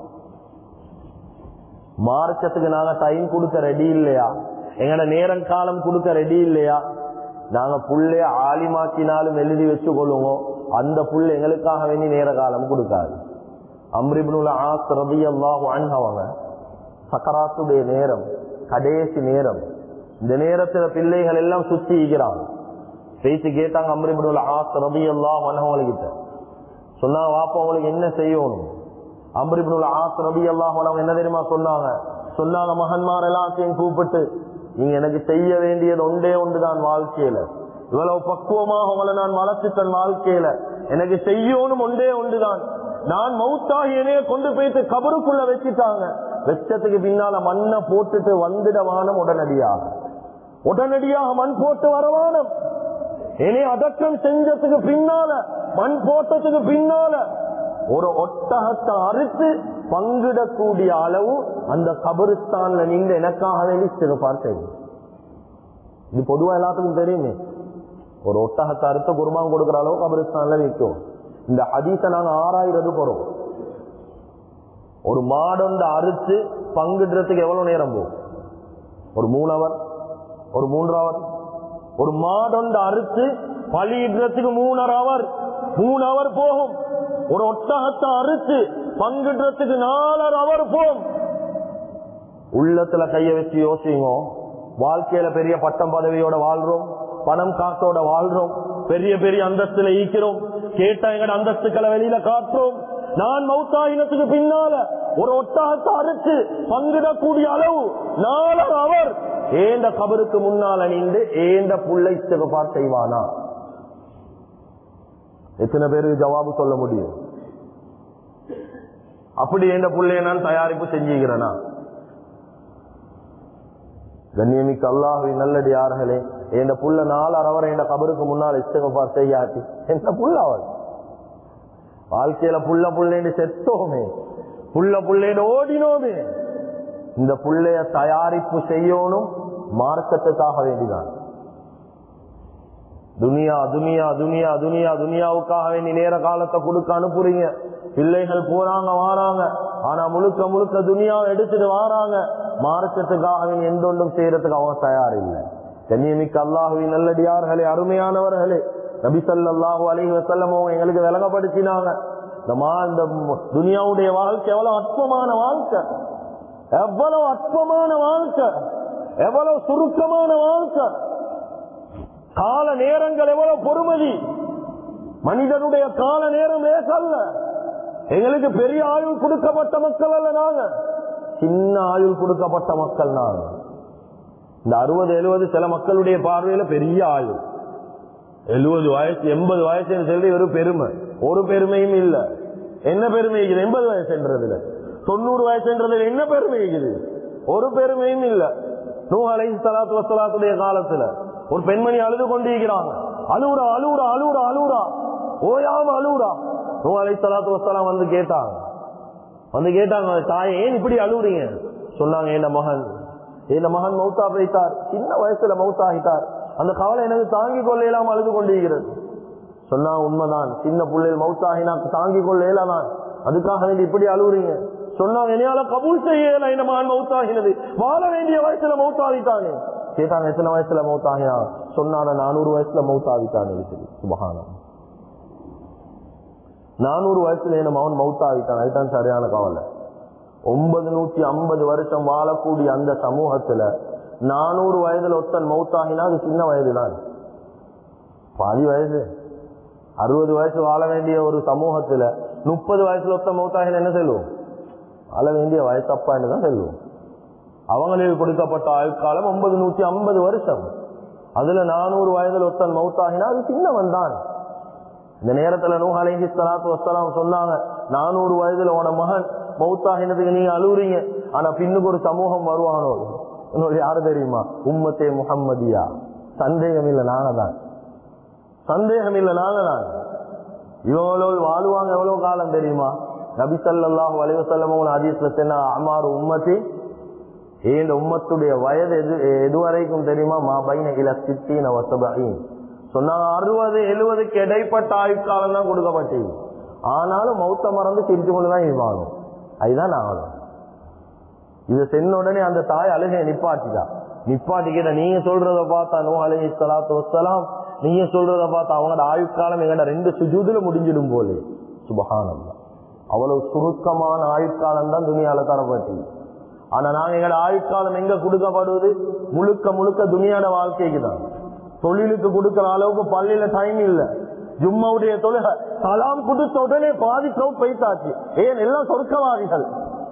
மார்க்கத்துக்கு நாங்க டைம் கொடுக்க ரெடி இல்லையா எங்கட நேரம் காலம் கொடுக்க ரெடி இல்லையா நாங்க புள்ளைய ஆலிமாக்கினாலும் எழுதி வச்சு கொள்ளுவோம் அந்த புள்ள எங்களுக்காக வேண்டி நேர காலம் கொடுக்காது அம்ரிபுல ஆஸ் ரபி அல்லாஹ் அவங்க சக்கராத்துடைய நேரம் கடைசி நேரம் இந்த நேரத்துல பிள்ளைகள் எல்லாம் சுத்தி ஈகிறாங்க பேசி கேட்டாங்க அம்ரிபுல ஆஸ் ரபி அல்லாஹ் கிட்ட சொன்னா வாப்பா உங்களுக்கு என்ன செய்யணும் அம்ரிபுல ஆஸ் ரபி அல்லாஹ் அவங்க என்ன தெரியுமா சொன்னாங்க சொன்னாங்க மகன்மார் எல்லாத்தையும் கூப்பிட்டு நீங்க எனக்கு செய்ய வேண்டியது ஒன்றே ஒன்றுதான் வாழ்க்கையில இவ்வளவு பக்குவமாக உங்களை நான் வளர்த்துட்டேன் வாழ்க்கையில எனக்கு செய்யணும் ஒன்றே ஒன்றுதான் நான் மவுத்தாகி என்னைய கொண்டு போயிட்டு கபருக்குள்ள வச்சுட்டாங்க வெச்சத்துக்கு பின்னால மண்ணை போட்டுட்டு வந்துட வானம் உடனடியாக உடனடியாக மண் போட்டு வரவானம் என்னை அடக்கம் செஞ்சதுக்கு பின்னால மண் போட்டதுக்கு பின்னால ஒரு ஒட்டகத்தை அறுத்து பங்கிடக்கூடிய அளவு அந்த கபரிஸ்தான்ல நின்று எனக்காக வேண்டி சிறுபார் செய்யும் இது பொதுவா எல்லாத்துக்கும் தெரியுமே ஒரு ஒட்டகத்தை அறுத்து குருமான் கொடுக்கிற அளவு கபரிஸ்தான்ல நிற்கும் இந்த ஹதீஸ நாங்க ஆறாயிரது போறோம் ஒரு மாடொண்ட அறுத்து பங்கிடுறதுக்கு எவ்வளவு நேரம் போகும் ஒரு மூணு அவர் ஒரு மூன்று அவர் ஒரு மாடொண்ட அறுத்து பழியிடுறதுக்கு மூணரை அவர் மூணு அவர் போகும் ஒரு ஒட்டகத்தை அறுத்து பங்கிடுறதுக்கு நாலரை அவர் போகும் உள்ளத்துல கைய வச்சு யோசிங்க வாழ்க்கையில பெரிய பட்டம் பதவியோட வாழ்றோம் பணம் காசோட வாழ்றோம் பெரிய பெரிய அந்தஸ்துல ஈக்கிறோம் கேட்டா எங்கட அந்தஸ்துக்களை வெளியில காட்டுறோம் நான் மௌத்தாயினத்துக்கு பின்னால ஒரு ஒட்டகத்தை அறுத்து பங்கிடக்கூடிய அளவு நாலர் அவர் ஏந்த கபருக்கு முன்னால் அணிந்து ஏந்த புள்ளை சிறுபார் செய்வானா எத்தனை பேருக்கு ஜவாபு சொல்ல முடியும் அப்படி ஏந்த புள்ளைய நான் தயாரிப்பு செஞ்சுக்கிறேனா கண்ணியமிக்கு அல்லாஹுவின் நல்லடி யார்களே என் புள்ள நாலு அவர் என் கபருக்கு முன்னால் இஸ்தகபார் செய்யாட்டி என்ன புள்ள அவள் வாழ்க்கையில புள்ள புள்ளேன்னு செத்தோமே புள்ள புள்ளேன்னு ஓடினோமே இந்த புள்ளைய தயாரிப்பு செய்யணும் மார்க்கத்துக்காக வேண்டிதான் துனியா துனியா துனியா துனியா துனியாவுக்காக வேண்டி நேர காலத்தை கொடுக்க அனுப்புறீங்க பிள்ளைகள் போறாங்க வாராங்க ஆனா முழுக்க முழுக்க துனியாவை எடுத்துட்டு வாராங்க மார்க்கத்துக்காக வேண்டி எந்த ஒன்றும் செய்யறதுக்கு அவங்க தயார் இல்லை கண்ணியமிக்க அல்லாஹுவின் நல்லடியார்களே அருமையானவர்களே நபிசல்லாஹு அலைஹி வசல்லம் அவங்க எங்களுக்கு விலகப்படுத்தினாங்க இந்த மா இந்த துனியாவுடைய வாழ்க்கை எவ்வளவு அற்பமான வாழ்க்கை எவ்வளவு அற்பமான வாழ்க்கை எவ்வளவு சுருக்கமான வாழ்க்கை கால நேரங்கள் எவ்வளவு பொறுமதி மனிதனுடைய கால நேரம் லேசல்ல எங்களுக்கு பெரிய ஆயுள் கொடுக்கப்பட்ட மக்கள் அல்ல நாங்க சின்ன ஆயுள் கொடுக்கப்பட்ட மக்கள் நாங்க இந்த அறுபது எழுபது சில மக்களுடைய பார்வையில பெரிய ஆயுள் எழுபது வயசு எண்பது வயசு சொல்லி ஒரு பெருமை ஒரு பெருமையும் இல்ல என்ன பெருமை இருக்குது எண்பது வயசுன்றதுல தொண்ணூறு வயசுன்றதுல என்ன பெருமை இருக்குது ஒரு பெருமையும் இல்ல நூ அலை சலாத்து வசலாத்துடைய காலத்துல ஒரு பெண்மணி அழுது கொண்டிருக்கிறாங்க அழுவுறா அழுவுறா அழுவுறா அழுவுறா ஓயாம அழுவுறா நூ அலை சலாத்து வசலாம் வந்து கேட்டாங்க வந்து கேட்டாங்க தாயே ஏன் இப்படி அழுவுறீங்க சொன்னாங்க என்ன மகன் என்ன மகன் மௌத்தா போய்த்தார் சின்ன வயசுல மௌத்தாகிட்டார் அந்த கவலை எனக்கு தாங்கிக் கொள்ள இயலாம அழுது கொண்டிருக்கிறது சொன்னா உண்மைதான் சின்ன பிள்ளைகள் மௌத்தாகினா தாங்கிக் கொள்ள இயலாதான் அதுக்காக வேண்டி இப்படி அழுவுறீங்க சொன்னாங்க என்னையால கபூல் செய்யல என்ன மகன் மௌத்தாகினது வாழ வேண்டிய வயசுல மௌத்தாகிட்டாங்க கேட்டாங்க எத்தனை வயசுல மௌத்தாகினா சொன்னான நானூறு வயசுல மௌத்தாகிட்டாங்க சுபகானம் நானூறு வயசுல என்ன மகன் மௌத்தாகிட்டான் அதுதான் சரியான கவலை ஒன்பது நூத்தி ஐம்பது வருஷம் வாழக்கூடிய அந்த சமூகத்துல நானூறு வயதுல ஒருத்தன் மௌத்தாகினா அது சின்ன வயது தான் பாதி வயசு அறுபது வயசு வாழ வேண்டிய ஒரு சமூகத்துல முப்பது வயசுல ஒருத்தன் மௌத்தாகினா என்ன செல்வோம் வாழ வேண்டிய வயசு அப்பான்னு தான் செல்வோம் அவங்களில் கொடுக்கப்பட்ட ஆயுட்காலம் ஒன்பது நூத்தி ஐம்பது வருஷம் அதுல நானூறு வயதுல ஒருத்தன் மௌத்தாகினா அது சின்னவன் தான் இந்த நேரத்துல நூஹ் அலைஹி ஸலாத்து வஸ்ஸலாம் சொன்னாங்க நானூறு வயதுல உன மகன் மௌத்தாகினதுக்கு நீங்க அழுவுறீங்க ஆனா பின்னுக்கு ஒரு சமூகம் வருவானோ உங்களுக்கு யாரு தெரியுமா உம்மத்தே முஹம்மதியா சந்தேகம் இல்ல நாங்க தான் சந்தேகம் இல்ல நாங்க தான் இவங்களோடு வாழுவாங்க எவ்வளவு காலம் தெரியுமா நபி ஸல்லல்லாஹு அலைஹி வஸல்லம் உன ஹதீஸ்ல சொன்ன அமாரு உம்மத்தி இந்த உம்மத்துடைய வயது எது எதுவரைக்கும் தெரியுமா மா பைன இல சித்தீன வசபீன் சொன்னாங்க அறுபது எழுபதுக்கு இடைப்பட்ட ஆயுட்காலம் தான் கொடுக்கப்பட்டது ஆனாலும் மௌத்த மறந்து சிரிச்சு கொண்டுதான் இருப்பாங்க அதுதான் ஆகணும் இதை சென்ன உடனே அந்த தாய் அழுகை நிப்பாட்டிட்டா நிப்பாட்டிக்கிட்ட நீங்க சொல்றத பார்த்தா நோ அலஹி சலாத்து வசலாம் நீங்க சொல்றத பார்த்தா அவங்களோட ஆயுட்காலம் எங்கட ரெண்டு சுஜூதுல முடிஞ்சிடும் போலே சுபகானம் அவ்வளவு சுருக்கமான ஆயுட்காலம் தான் துணியால தரப்பட்டு ஆனா நாங்க எங்களோட ஆயுட்காலம் எங்க கொடுக்கப்படுவது முழுக்க முழுக்க துணியாட வாழ்க்கைக்கு தான் தொழிலுக்கு கொடுக்கிற அளவுக்கு பள்ளியில டைம் இல்ல ஜும்மாவுடைய தொழுகை சலாம் கொடுத்த உடனே பாதிக்கவும் போய்த்தாச்சு ஏன் எல்லாம் சொர்க்கவாதிகள்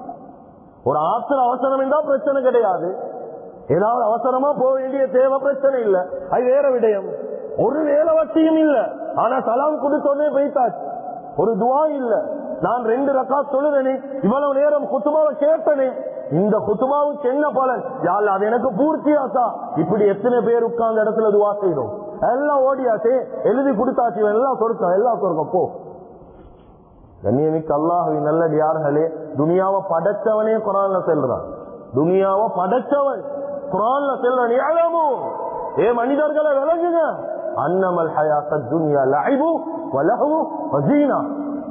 ஒரு ஆத்திர அவசரம் என்றா பிரச்சனை கிடையாது ஏதாவது அவசரமா போக வேண்டிய தேவை பிரச்சனை இல்ல அது வேற விடயம் ஒரு வேலை வட்டியும் இல்ல ஆனா சலாம் கொடுத்த உடனே போய்த்தாச்சு ஒரு துவா இல்ல நான் ரெண்டு ரக்கா சொல்லுறேனே இவ்வளவு நேரம் குத்துமாவை கேட்டனே இந்த குத்துமாவுக்கு என்ன பலன் யாழ் அது எனக்கு பூர்த்தியாசா இப்படி எத்தனை பேர் உட்கார்ந்த இடத்துல துவா செய்யணும் எல்லாம் ஓடியாச்சு எழுதி கொடுத்தாச்சு இவன் எல்லாம் சொருக்கம் எல்லாம் சொருக்கம் போ கண்ணியமிக்கு அல்லாஹுவின் நல்லடியார்களே துனியாவை படைச்சவனே குரான்ல செல்றான் துனியாவை படைச்சவன் குரான்ல செல்றான் ஏழமோ ஏ மனிதர்களை விளங்குங்க அன்னமல் ஹயாத்த துனியா லைபு வலஹு வசீனா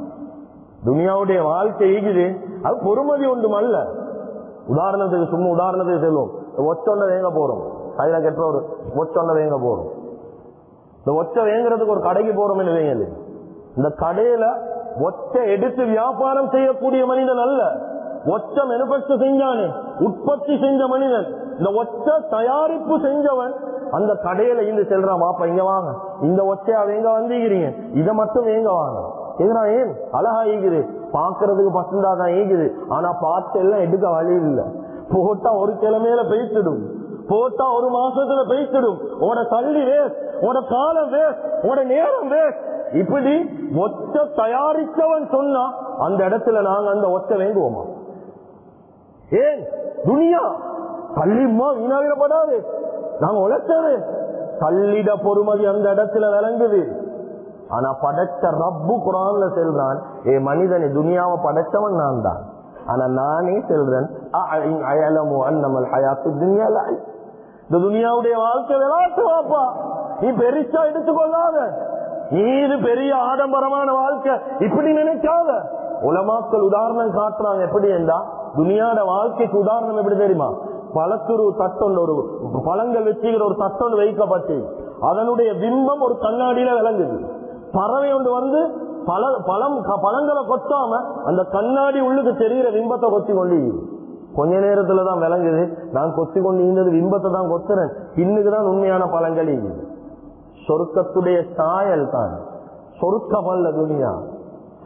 துனியாவுடைய வாழ்க்கை ஈகுது அது பொறுமதி ஒன்றும் அல்ல உதாரணத்துக்கு சும்மா உதாரணத்துக்கு செல்வோம் ஒச்சொன்ன வேங்க போறோம் கையில கெட்ட ஒரு ஒச்சொன்ன வேங்க போறோம் இந்த ஒச்ச வேங்குறதுக்கு ஒரு கடைக்கு போறோம் வைங்க இந்த கடையில ஒச்ச எடுத்து வியாபாரம் செய்யக்கூடிய மனிதன் அல்ல ஒச்ச மெனுபெக்சர் செஞ்சானே உற்பத்தி செஞ்ச மனிதன் இந்த ஒச்ச தயாரிப்பு செஞ்சவன் அந்த கடையில இருந்து செல்றான் மாப்பா இங்க வாங்க இந்த ஒச்சையா வேங்க வந்திருக்கிறீங்க இதை மட்டும் வேங்க வாங்க எதுனா ஏன் அழகா ஈகுது பாக்குறதுக்கு பசந்தா தான் ஈகுது ஆனா பார்த்து எல்லாம் எடுக்க வழி இல்ல போட்டா ஒரு கிழமையில பெய்த்திடும் போட்டா ஒரு மாசத்துல பெய்த்திடும் உட தள்ளி வேஸ்ட் உட காலம் வேஸ்ட் உட நேரம் வேஸ்ட் இப்படி ஒச்ச தயாரித்தவன் சொன்னா அந்த இடத்துல நாங்க அந்த ஒச்ச வேங்குவோமா ஏன் துனியா கல்லிம்மா வீணாவிடப்படாது நாங்க உழைச்சது கல்லிட பொறுமதி அந்த இடத்துல விளங்குது ஆனா படைச்ச ரப்பு குரான்ல செல்றான் ஏ மனிதனை துனியாவை படைச்சவன் நான் தான் ஆனா நானே செல்றேன் இந்த துனியாவுடைய வாழ்க்கை விளையாட்டு வாப்பா நீ பெருசா எடுத்துக்கொள்ளாத நீ இது பெரிய ஆடம்பரமான வாழ்க்கை இப்படி நினைக்காத உலமாக்கள் உதாரணம் காட்டுறாங்க எப்படி என்றா துனியாட வாழ்க்கைக்கு உதாரணம் எப்படி தெரியுமா பழத்துரு தட்டொன்று ஒரு பழங்கள் வச்சுக்கிற ஒரு தட்டொன்று வைக்கப்பட்டு அதனுடைய பிம்பம் ஒரு கண்ணாடியில விளங்குது பறவை ஒன்று வந்து பல பழம் பழங்களை கொத்தாம அந்த கண்ணாடி உள்ளுக்கு தெரிகிற விம்பத்தை கொத்தி கொண்டு கொஞ்ச நேரத்துல தான் விளங்குது நான் கொத்தி கொண்டு இருந்தது விம்பத்தை தான் கொத்துறேன் பின்னுக்கு தான் உண்மையான பழங்கள் சொருக்கத்துடைய சாயல் தான் சொருக்கம் அல்ல துனியா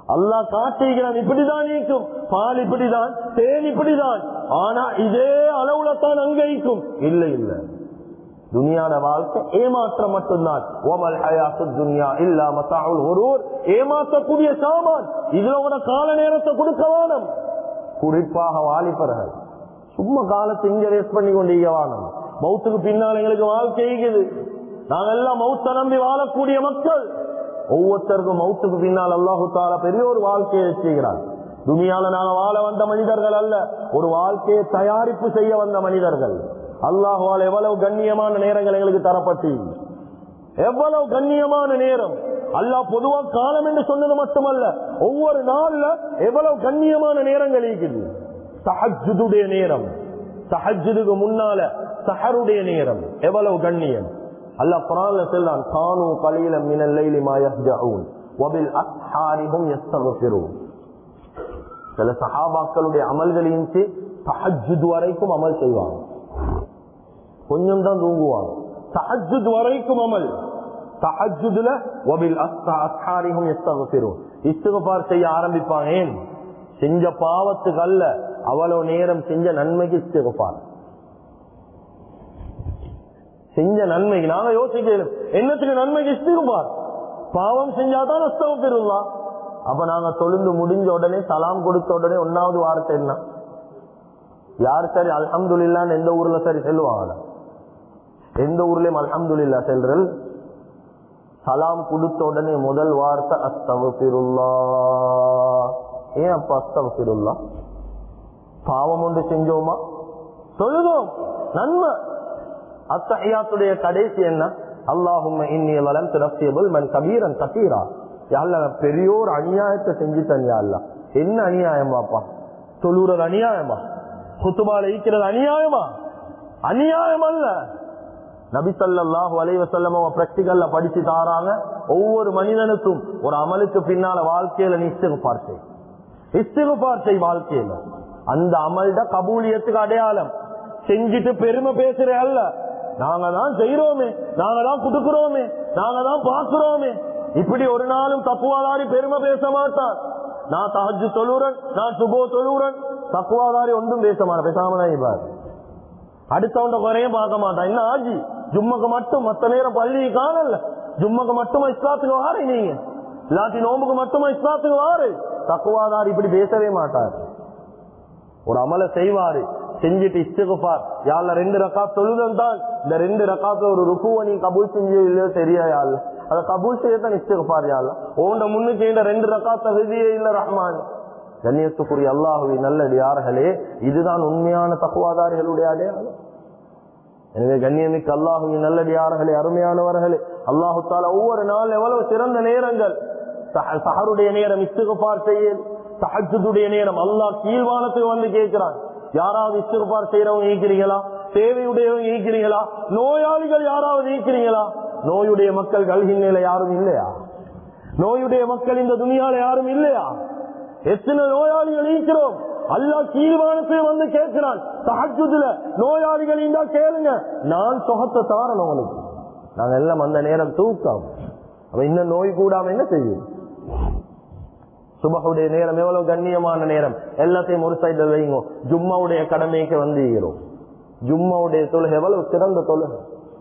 அல்லாஹ் காட்டுகிறான் இப்படிதான் நீக்கும் பால் இப்படிதான் தேன் இப்படிதான் ஆனா இதே அளவுல தான் அங்க ஈக்கும் இல்ல இல்ல துனியாட வாழ்க்கை ஏமாற்றம் மட்டும்தான் ஓமல் ஹயாத்து துனியா இல்ல மத்தாவுல் ஒருவர் ஏமாற்றக்கூடிய சாமான் இதுல கூட கால நேரத்தை கொடுக்க வேணும் குறிப்பாக வாலிபர்கள் சும்மா காலத்தை இங்க வேஸ்ட் பண்ணி கொண்டு வானம் மௌத்துக்கு பின்னால் எங்களுக்கு வாழ்க்கை இருக்குது நாங்கெல்லாம் மௌத்த நம்பி வாழக்கூடிய மக்கள் ஒவ்வொருத்தருக்கும் மௌத்துக்கு பின்னால் அல்லாஹு தாலா பெரிய ஒரு வாழ்க்கையை வச்சுக்கிறார் துணியால நாங்க வாழ வந்த மனிதர்கள் அல்ல ஒரு வாழ்க்கையை தயாரிப்பு செய்ய வந்த மனிதர்கள் அல்லாஹுவால் எவ்வளவு கண்ணியமான நேரங்கள் எங்களுக்கு தரப்பட்டு எவ்வளவு கண்ணியமான நேரம் அல்லாஹ் பொதுவா காலம் என்று சொன்னது மட்டுமல்ல ஒவ்வொரு நாள்ல எவ்வளவு கண்ணியமான நேரங்கள் இருக்குது சஹஜுடைய நேரம் சஹஜுக்கு முன்னால சஹருடைய நேரம் எவ்வளவு கண்ணியம் அல்லாஹ் குரான்ல செல்லான் கானு கலீல மினல் லைலி மா யஹ்ஜஊன் வபில் அஸ்ஹாரிஹும் யஸ்தக்ஃபிரூன் சில சஹாபாக்களுடைய அமல்களையும் தஹஜ்ஜுத் வரைக்கும் அமல் செய்வாங்க கொஞ்சம் தான் தூங்குவாங்க தஹஜ்ஜுத் வரைக்கும் அமல் தஹஜ்ஜுதுல வபில் அஸ்ஹாரிஹும் யஸ்தக்ஃபிரூன் இஸ்திக்பார் செய்ய ஆரம்பிப்பாங்க ஏன் செஞ்ச பாவத்துக்கு அல்ல அவ்வளவு நேரம் செஞ்ச நன்மைக்கு இஸ்திக்பார் செஞ்ச நன்மைக்கு நாங்க யோசிக்கணும் என்னத்துக்கு நன்மைக்கு இஸ்திகுபார் பாவம் செஞ்சாதான் அஸ்தவ பெருல்லா அப்ப நாங்க தொழுந்து முடிஞ்ச உடனே சலாம் கொடுத்த உடனே ஒன்னாவது வார்த்தை என்ன யார் சரி அல்ஹம்துலில்லான்னு எந்த ஊர்ல சரி செல்லுவாங்க எந்த ஊர்லயும் அல்ஹம்துலில்லா செல்றல் சலாம் கொடுத்த உடனே முதல் வார்த்தை அஸ்தவ பெருல்லா ஏன் அப்ப அஸ்தவ பெருல்லா பாவம் ஒன்று செஞ்சோமா தொழுதோம் நன்மை அத்தஹியாத்துடைய கடைசி என்ன அல்லாஹும் இன்னிய வளம் திரப்பியபுல் மன் கபீரன் கபீரா யாழ்ல நான் பெரியோர் அநியாயத்தை செஞ்சுட்டேன் யாழ்லா என்ன அநியாயம் பாப்பா தொழுறது அநியாயமா குத்துபால ஈக்கிறது அநியாயமா அநியாயம் அல்ல நபிசல்லாஹு அலைவசல்லம் பிராக்டிகல்ல படிச்சு தாராங்க ஒவ்வொரு மனிதனுக்கும் ஒரு அமலுக்கு பின்னால வாழ்க்கையில நீ இஸ்திகுபார் செய் இஸ்திகுபார் செய் வாழ்க்கையில அந்த அமல்ட கபூலியத்துக்கு அடையாளம் செஞ்சுட்டு பெருமை பேசுற அல்ல நாங்க தான் செய்யறோமே நாங்க தான் குடுக்கிறோமே நாங்க தான் பாக்குறோமே இப்படி ஒரு நாளும் தப்புவாதாரி பெருமை பேச மாட்டான் நான் தஹஜு தொழுறன் நான் சுபோ தொழுறன் தப்புவாதாரி ஒன்றும் பேச மாட்டேன் பேசாம தான் இருப்பார் அடுத்தவண்ட குறையும் பார்க்க மாட்டான் என்ன ஆஜி ஜும்மக்கு மட்டும் மத்த நேரம் பள்ளி காணல ஜும்மக்கு மட்டுமா இஸ்லாத்துக்கு வாரு நீங்க இல்லாட்டி நோம்புக்கு மட்டுமா இஸ்லாத்துக்கு வாரு தக்குவாதாரி இப்படி பேசவே மாட்டார் ஒரு அமலை செய்வாரு செஞ்சுட்டு இஸ்திகுபார் யாழ்ல ரெண்டு ரக்கா தொழுதம் தான் இந்த ரெண்டு ரக்காத்துல ஒரு ருக்குவ நீ கபூல் செஞ்சு இல்லையோ சரியா யாழ்ல அத கபூல் செய்யத்தான் இஸ்திகுபார் யாழ்ல ஓண்ட முன்னுக்கு இந்த ரெண்டு ரக்காத்த விதியே இல்ல ரஹ்மான் கண்ணியத்துக்குரிய அல்லாஹுவி நல்லடியார்களே இதுதான் உண்மையான தக்குவாதாரிகளுடைய அடையாளம் எனவே கண்ணியமிக்க அல்லாஹுவின் நல்லடியார்களே அருமையானவர்களே அல்லாஹு தாலா ஒவ்வொரு நாள் எவ்வளவு சிறந்த நேரங்கள் சஹருடைய நேரம் இஸ்திகுபார் செய்ய தஹஜுடைய நேரம் அல்லாஹ் கீழ்வானத்துக்கு வந்து கேட்கிறான் யாராவது இஸ்திகுபார் செய்யறவங்க ஈக்கிறீங்களா தேவையுடையவங்க ஈக்கிறீங்களா நோயாளிகள் யாராவது ஈக்கிறீங்களா நோயுடைய மக்கள் கல்கின்னையில யாரும் இல்லையா நோயுடைய மக்கள் இந்த துணியால யாரும் இல்லையா எத்தனை நோயாளிகள் ஈக்கிறோம் அல்லா கீழ்வானத்தை வந்து கேட்கிறான் தஹஜுதுல நோயாளிகள் இருந்தா கேளுங்க நான் சொகத்தை தாரணும் உங்களுக்கு நாங்க எல்லாம் அந்த நேரம் தூக்கம் அப்ப இன்னும் நோய் கூடாம என்ன செய்யும் சுபகுடைய நேரம் எவ்வளவு கண்ணியமான நேரம் எல்லாத்தையும் ஒரு சைடில் வைங்க ஜும்மாவுடைய கடமைக்கு வந்து ஜும்மாவுடைய தொழுகை எவ்வளவு சிறந்த தொழுகை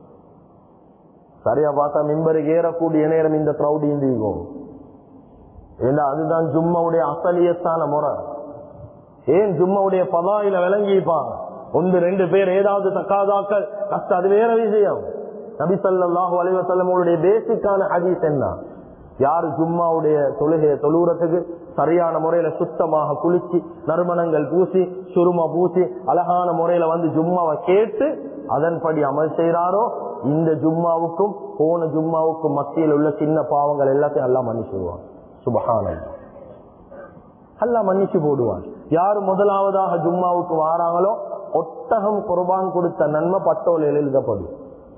சரியா பார்த்தா மிம்பருக்கு ஏறக்கூடிய நேரம் இந்த கிரௌட் இந்திக்கும் ஏன்னா அதுதான் ஜும்மாவுடைய அசலியத்தான முறை ஏன் ஜும்மாவுடைய பதாயில விளங்கிப்பாங்க ஒன்று ரெண்டு பேர் ஏதாவது தக்காதாக்கள் கஷ்டம் அது வேற விஷயம் நபிசல்லாஹு அலைவசல்லமுடைய பேசிக்கான ஹதீஸ் என்ன யாரு ஜும்மாவுடைய தொழுகையை தொழுகிறதுக்கு சரியான முறையில சுத்தமாக குளிச்சு நறுமணங்கள் பூசி சுருமா பூசி அழகான முறையில வந்து ஜும்மாவை கேட்டு அதன்படி அமல் செய்யறாரோ இந்த ஜும்மாவுக்கும் போன ஜும்மாவுக்கும் மத்தியில் உள்ள சின்ன பாவங்கள் எல்லாத்தையும் எல்லாம் மன்னிச்சுடுவான் சுபகானம் எல்லாம் மன்னிச்சு போடுவான் யாரு முதலாவதாக ஜும்மாவுக்கு வாராங்களோ ஒட்டகம் குர்பான் கொடுத்த நன்மை பட்டோலையில் எழுதப்படும்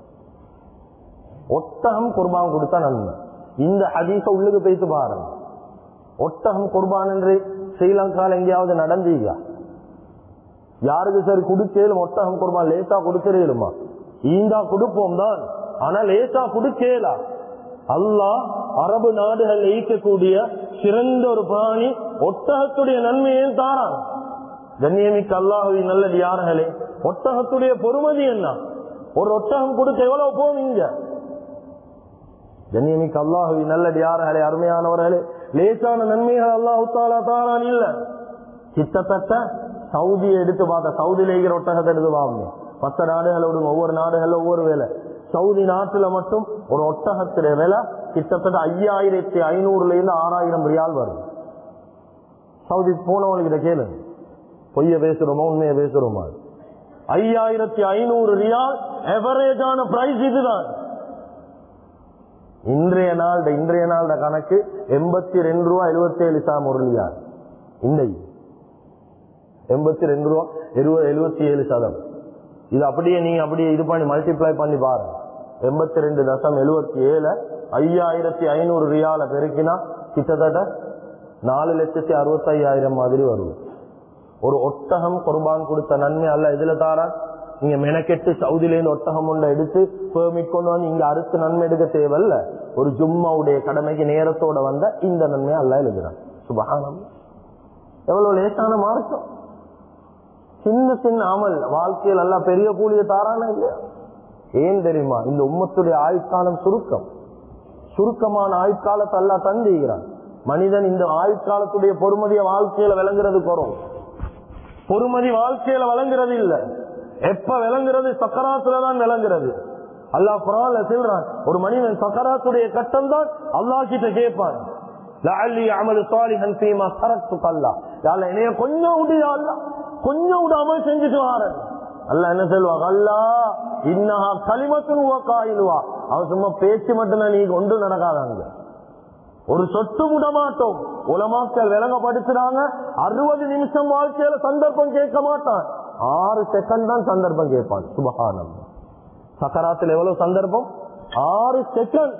ஒட்டகம் குர்பான் கொடுத்த நன்மை இந்த ஹதீஸ உள்ளுக்கு போயிட்டு பாருங்க ஒட்டகம் குர்பான் என்று ஸ்ரீலங்கால எங்கேயாவது நடந்தீங்க யாருக்கு சரி குடுக்கலும் ஒட்டகம் குர்பான் லேசா கொடுக்கிறேலுமா ஈந்தா கொடுப்போம் தான் ஆனா லேசா கொடுக்கலா அல்லாஹ் அரபு நாடுகள் ஈக்கக்கூடிய சிறந்த ஒரு பிராணி ஒட்டகத்துடைய நன்மையையும் தாரான் கண்ணியமிக்க அல்லாஹுவின் நல்லது யார்களே ஒட்டகத்துடைய பொறுமதி என்ன ஒரு ஒட்டகம் கொடுக்க எவ்வளவு போகும் இங்க கண்ணியமிக்க அல்லாஹுவின் நல்லது யார்களே அருமையானவர்களே லேசான நன்மைகள் அல்லாஹு தாலா தாரான் இல்ல கிட்டத்தட்ட சவுதியை எடுத்து பார்த்த சவுதியில இருக்கிற ஒட்டகத்தை எடுத்து பாருங்க மற்ற நாடுகளோட ஒவ்வொரு நாடுகள் ஒவ்வொரு வேலை சவுதி நாட்டுல மட்டும் ஒரு ஒட்டகத்துடைய விலை கிட்டத்தட்ட ஐயாயிரத்தி ஐநூறுல இருந்து ஆறாயிரம் ரியால் வருது சவுதி போனவங்களுக்கு கேளுங்க பொய்ய பேசுறோமா உண்மையை பேசுறோமா ஐயாயிரத்தி ஐநூறு ரியால் எவரேஜான பிரைஸ் இதுதான் இன்றைய நாள் இன்றைய நாள் கணக்கு எண்பத்தி ரெண்டு ரூபா எழுபத்தி ஏழு சாம் ஒரு ரியால் இன்றைக்கு எண்பத்தி ரெண்டு ரூபா இருபது எழுபத்தி ஏழு சதம் இது அப்படியே நீங்க அப்படியே இது பண்ணி மல்டிப்ளை பண்ணி பாருங்க எண்பத்தி ரெண்டு தசம் எழுபத்தி ஏழு ஐயாயிரத்தி ஐநூறு ரியால பெருக்கினா கிட்டத்தட்ட நாலு லட்சத்தி அறுபத்தி ஐயாயிரம் மாதிரி வருது ஒரு ஒட்டகம் குர்பான் கொடுத்த நன்மை அல்ல இதுல தாரா நீங்க மெனக்கெட்டு சவுதியில இருந்து ஒட்டகம் ஒன்றை எடுத்து பெர்மிட் கொண்டு வந்து இங்க அறுத்து நன்மை எடுக்க தேவையில்ல ஒரு ஜும்மாவுடைய கடமைக்கு நேரத்தோட வந்த இந்த நன்மை அல்ல எழுதுறான் சுபகானம் எவ்வளவு லேசான மார்க்கம் சின்ன சின்ன அமல் வாழ்க்கையில் எல்லாம் பெரிய கூலிய தாரான இல்லையா ஏன் தெரியுமா இந்த உம்மத்துடைய ஆயுட்காலம் சுருக்கம் சுருக்கமான ஆயுட்காலத்தை எல்லாம் தந்துகிறான் மனிதன் இந்த ஆயுட்காலத்துடைய பொறுமதிய வாழ்க்கையில விளங்குறது குறவும் பொறுமதி வாழ்க்கையில வழங்குறது இல்ல எப்ப விளங்குறது சக்கராத்துல தான் விளங்குறது அல்லாஹ் குரான்ல சொல்றான் ஒரு மனிதன் சக்கராத்துடைய கட்டம் தான் அல்லாஹ் கிட்ட கேட்பான் லஅல்லி அமலு சாலிஹன் ஃபீமா தரக்து கல்லா யால என்னைய கொஞ்சம் விடு யா அல்லாஹ் கொஞ்சம் விடு அமல் செஞ்சுட்டு வாரன் அல்லாஹ் என்ன சொல்லுவாங்க அல்லா இன்னஹா கலிமத்துன் வ காயிலுவா அவன் சும்மா பேச்சு மட்டும்தான் நீ கொண்டு நடக்காதாங்க ஒரு சொட்டு விட மாட்டோம் உலமாக்கள் விளங்கப்படுத்துறாங்க அறுபது நிமிஷம் வாழ்க்கையில சந்தர்ப்பம் கேட்க மாட்டான் ஆறு செகண்ட் தான் சந்தர்ப்பம் கேட்பான் சுபகானம் சக்கராத்தில் எவ்வளவு சந்தர்ப்பம் ஆறு செகண்ட்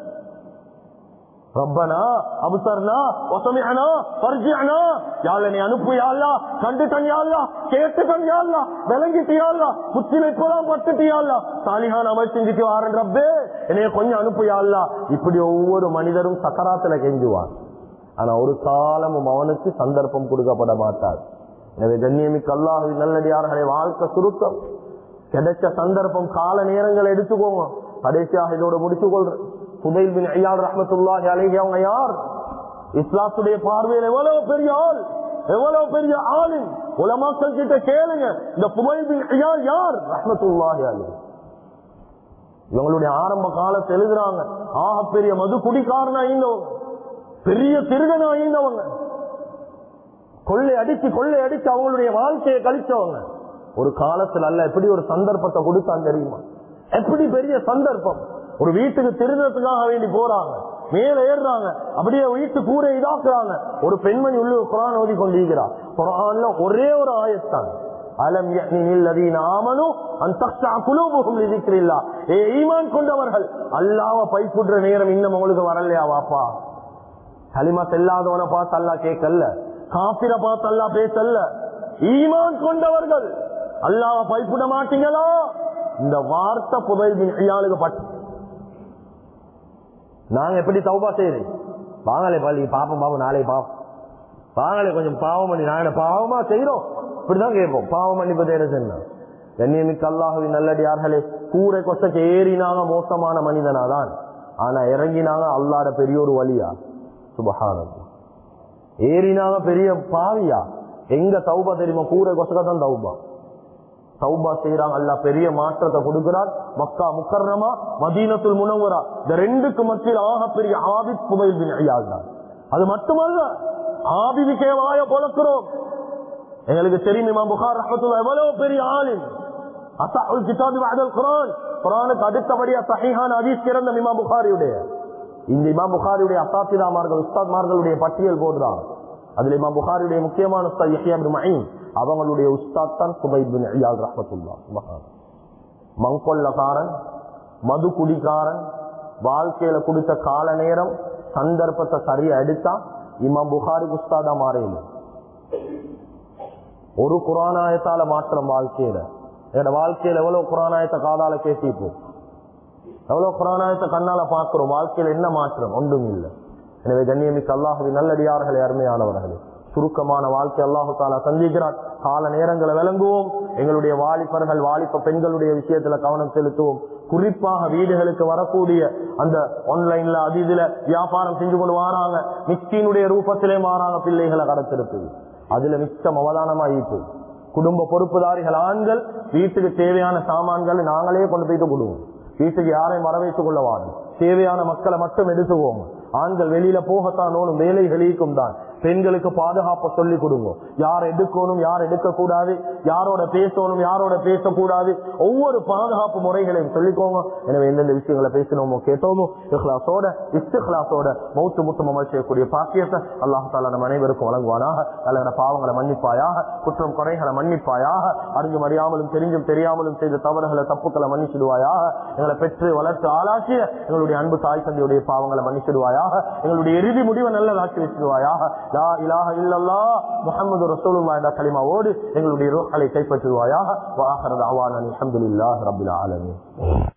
ரப்பனா அபுசர்னா ஒசமியனா பரிஜியனா யாழ நீ அனுப்பு யாழ்லா கண்டுட்டன் யாழ்லா கேட்டுட்டன் யாழ்லா விளங்கிட்டியாள்லா புத்தில இப்பதான் பட்டுட்டியாள்லா சாலிஹான் அமல் செஞ்சுட்டு வாரன் ரப்பே என்னைய கொஞ்சம் அனுப்பு யாழ்லா இப்படி ஒவ்வொரு மனிதரும் சக்கராத்துல கெஞ்சுவான் ஆனா ஒரு காலமும் அவனுக்கு சந்தர்ப்பம் கொடுக்கப்பட மாட்டார் எனவே கண்ணியமிக்க அல்லாஹு நல்லடியார்களை வாழ்க்கை சுருக்கம் கிடைச்ச சந்தர்ப்பம் கால நேரங்களை எடுத்துக்கோங்க கடைசியாக இதோட முடிச்சு கொள்றேன் புதைல் பின் ஐயால் ரஹமத்துல்லாஹி அலைஹி அவங்க யார் இஸ்லாத்துடைய பார்வையில் எவ்வளவு பெரிய ஆள் எவ்வளவு பெரிய ஆளின் உலமாக்கள் கிட்ட கேளுங்க இந்த புதைல் பின் ஐயால் யார் ரஹமத்துல்லாஹி அலைஹி இவங்களுடைய ஆரம்ப காலத்தை எழுதுறாங்க ஆக பெரிய மது குடிக்காரனா இருந்தவங்க பெரிய திருடனா இருந்தவங்க கொள்ளை அடிச்சு கொள்ளை அடிச்சு அவங்களுடைய வாழ்க்கையை கழிச்சவங்க ஒரு காலத்துல அல்ல எப்படி ஒரு சந்தர்ப்பத்தை கொடுத்தான் தெரியுமா எப்படி பெரிய சந்தர்ப்பம் ஒரு வீட்டுக்கு திருந்தத்துக்காக வேண்டி போறாங்க மேல ஏறுறாங்க அப்படியே வீட்டு கூரை இதாக்குறாங்க ஒரு பெண்மணி உள்ள குரான் ஓதி கொண்டிருக்கிறார் குரான்ல ஒரே ஒரு ஆயத்தான் அலம் ஆமனும் ஏ ஈமான் கொண்டவர்கள் அல்லாவ பைப்புடுற நேரம் இன்னும் உங்களுக்கு வரலையா வாப்பா களிமா செல்லாதவனை பார்த்து அல்லா கேட்கல காப்பிர பார்த்து அல்லா பேசல்ல ஈமான் கொண்டவர்கள் அல்லாவ பைப்புட மாட்டீங்களா இந்த வார்த்தை புதையல் ஐயாளுக்கு பட்டு நாங்க எப்படி தௌபா செய்யறேன் வாங்களே பள்ளி பாப்போம் பாப்போம் நாளை பாப்போம் வாங்களே கொஞ்சம் பாவம் பண்ணி நாங்க பாவமா செய்யறோம் இப்படிதான் கேட்போம் பாவம் பண்ணி பத்தி என்ன சொன்னா கண்ணியமிக்க அல்லாஹுவின் நல்லடியார்களே கூரை கொசக்கு ஏறினாங்க மோசமான மனிதனாதான் ஆனா இறங்கினாங்க அல்லாட பெரிய ஒரு வழியா சுபகானம் ஏறினாங்க பெரிய பாவியா எங்க தௌபா தெரியுமா கூரை கொசக்க தான் தௌபா சௌபா செய்யறாங்க அல்ல பெரிய மாற்றத்தை கொடுக்கிறார் மக்கா முக்கர்ணமா மதீனத்துல் முனவரா இந்த ரெண்டுக்கு மத்தியில் ஆக பெரிய ஆபித் புகையில் பின் ஐயாள் தான் அது மட்டுமல்ல ஆபிதுக்கே வாய பொழக்கிறோம் எங்களுக்கு தெரியும் இமாம் புகார் ரஹமத்துல்லா எவ்வளவு பெரிய ஆளின் அசாஹுல் கிதாபி பாதல் குரான் குரானுக்கு அடுத்தபடியா சஹிஹான் அதீஸ் சிறந்த இமாம் புகாரியுடைய இந்த இமாம் புகாரியுடைய அசாத்திதாமார்கள் உஸ்தாத்மார்களுடைய பட்டியல் போடுறாங்க அதுல இமாம் புகாரியுடைய முக்கியமான உஸ்தாத் யஹ்யா பின் மஹீன் அவங்களுடைய உஸ்தாத் தான் சுபைத் பின் ஐயால் ரஹமத்துல்லா மங்கொல்லக்காரன் மது குடிக்காரன் வாழ்க்கையில கொடுத்த கால நேரம் சந்தர்ப்பத்தை சரியா எடுத்தா இமாம் புகாரி உஸ்தாதா மாறையில ஒரு குரானாயத்தால மாற்றம் வாழ்க்கையில என்னோட வாழ்க்கையில எவ்வளவு குரானாயத்தை காதால கேட்டிப்போம் எவ்வளவு புராணத்தை கண்ணால பாக்குறோம் வாழ்க்கையில என்ன மாற்றம் ஒன்றும் இல்லை எனவே கண்ணியமிக்க அல்லாஹுவின் நல்லடியார்களே அருமையானவர்களே சுருக்கமான வாழ்க்கை அல்லாஹு தாலா சந்திக்கிறார் கால நேரங்களை விளங்குவோம் எங்களுடைய வாலிபர்கள் வாலிப பெண்களுடைய விஷயத்துல கவனம் செலுத்துவோம் குறிப்பாக வீடுகளுக்கு வரக்கூடிய அந்த ஆன்லைன்ல அது இதுல வியாபாரம் செஞ்சு கொண்டு வராங்க மிஸ்கினுடைய ரூபத்திலே மாறாங்க பிள்ளைகளை கடத்திருக்குது அதுல மிச்சம் அவதானமா ஈட்டு குடும்ப பொறுப்புதாரிகள் ஆண்கள் வீட்டுக்கு தேவையான சாமான்களை நாங்களே கொண்டு போயிட்டு கொடுவோம் வீட்டுக்கு யாரையும் வரவேற்றுக் கொள்ள வாடும் தேவையான மக்களை மட்டும் எடுத்துக்கோங்க ஆண்கள் வெளியில போகத்தான் ஓணும் வேலைகளுக்கும் தான் பெண்களுக்கு பாதுகாப்பை சொல்லிக் கொடுங்க யார் எடுக்கணும் யார் எடுக்க கூடாது யாரோட பேசணும் யாரோட பேசக்கூடாது ஒவ்வொரு பாதுகாப்பு முறைகளையும் சொல்லிக்கோங்க எனவே எந்தெந்த விஷயங்களை பேசணுமோ கேட்டோமோ இஹ்லாசோட இஸ்திஹ்லாசோட மௌத்து முத்தம் அமல் செய்யக்கூடிய பாக்கியத்தை அல்லாஹ் தாலா நம்ம அனைவருக்கும் வழங்குவானாக நல்ல பாவங்களை மன்னிப்பாயாக குற்றம் குறைகளை மன்னிப்பாயாக அறிஞ்சும் அறியாமலும் தெரிஞ்சும் தெரியாமலும் செய்த தவறுகளை தப்புக்களை மன்னிச்சிடுவாயாக எங்களை பெற்று வளர்த்து ஆளாக்கிய எங்களுடைய அன்பு தாய் தந்தையுடைய பாவங்களை மன்னிச்சிடுவாயாக எங்களுடைய இறுதி முடிவை நல்லதாக்கி வச்சிடுவாயாக லா இலாஹ இல்லல்லா முஹம்மது ரசூலுல்லாஹ் என்ற கலிமாவோடு எங்களுடைய ரோக்களை கைப்பற்றுவாயாக வாஹரத் அவானன் அல்ஹம்துலில்லாஹி ரப்பில் ஆலமீன்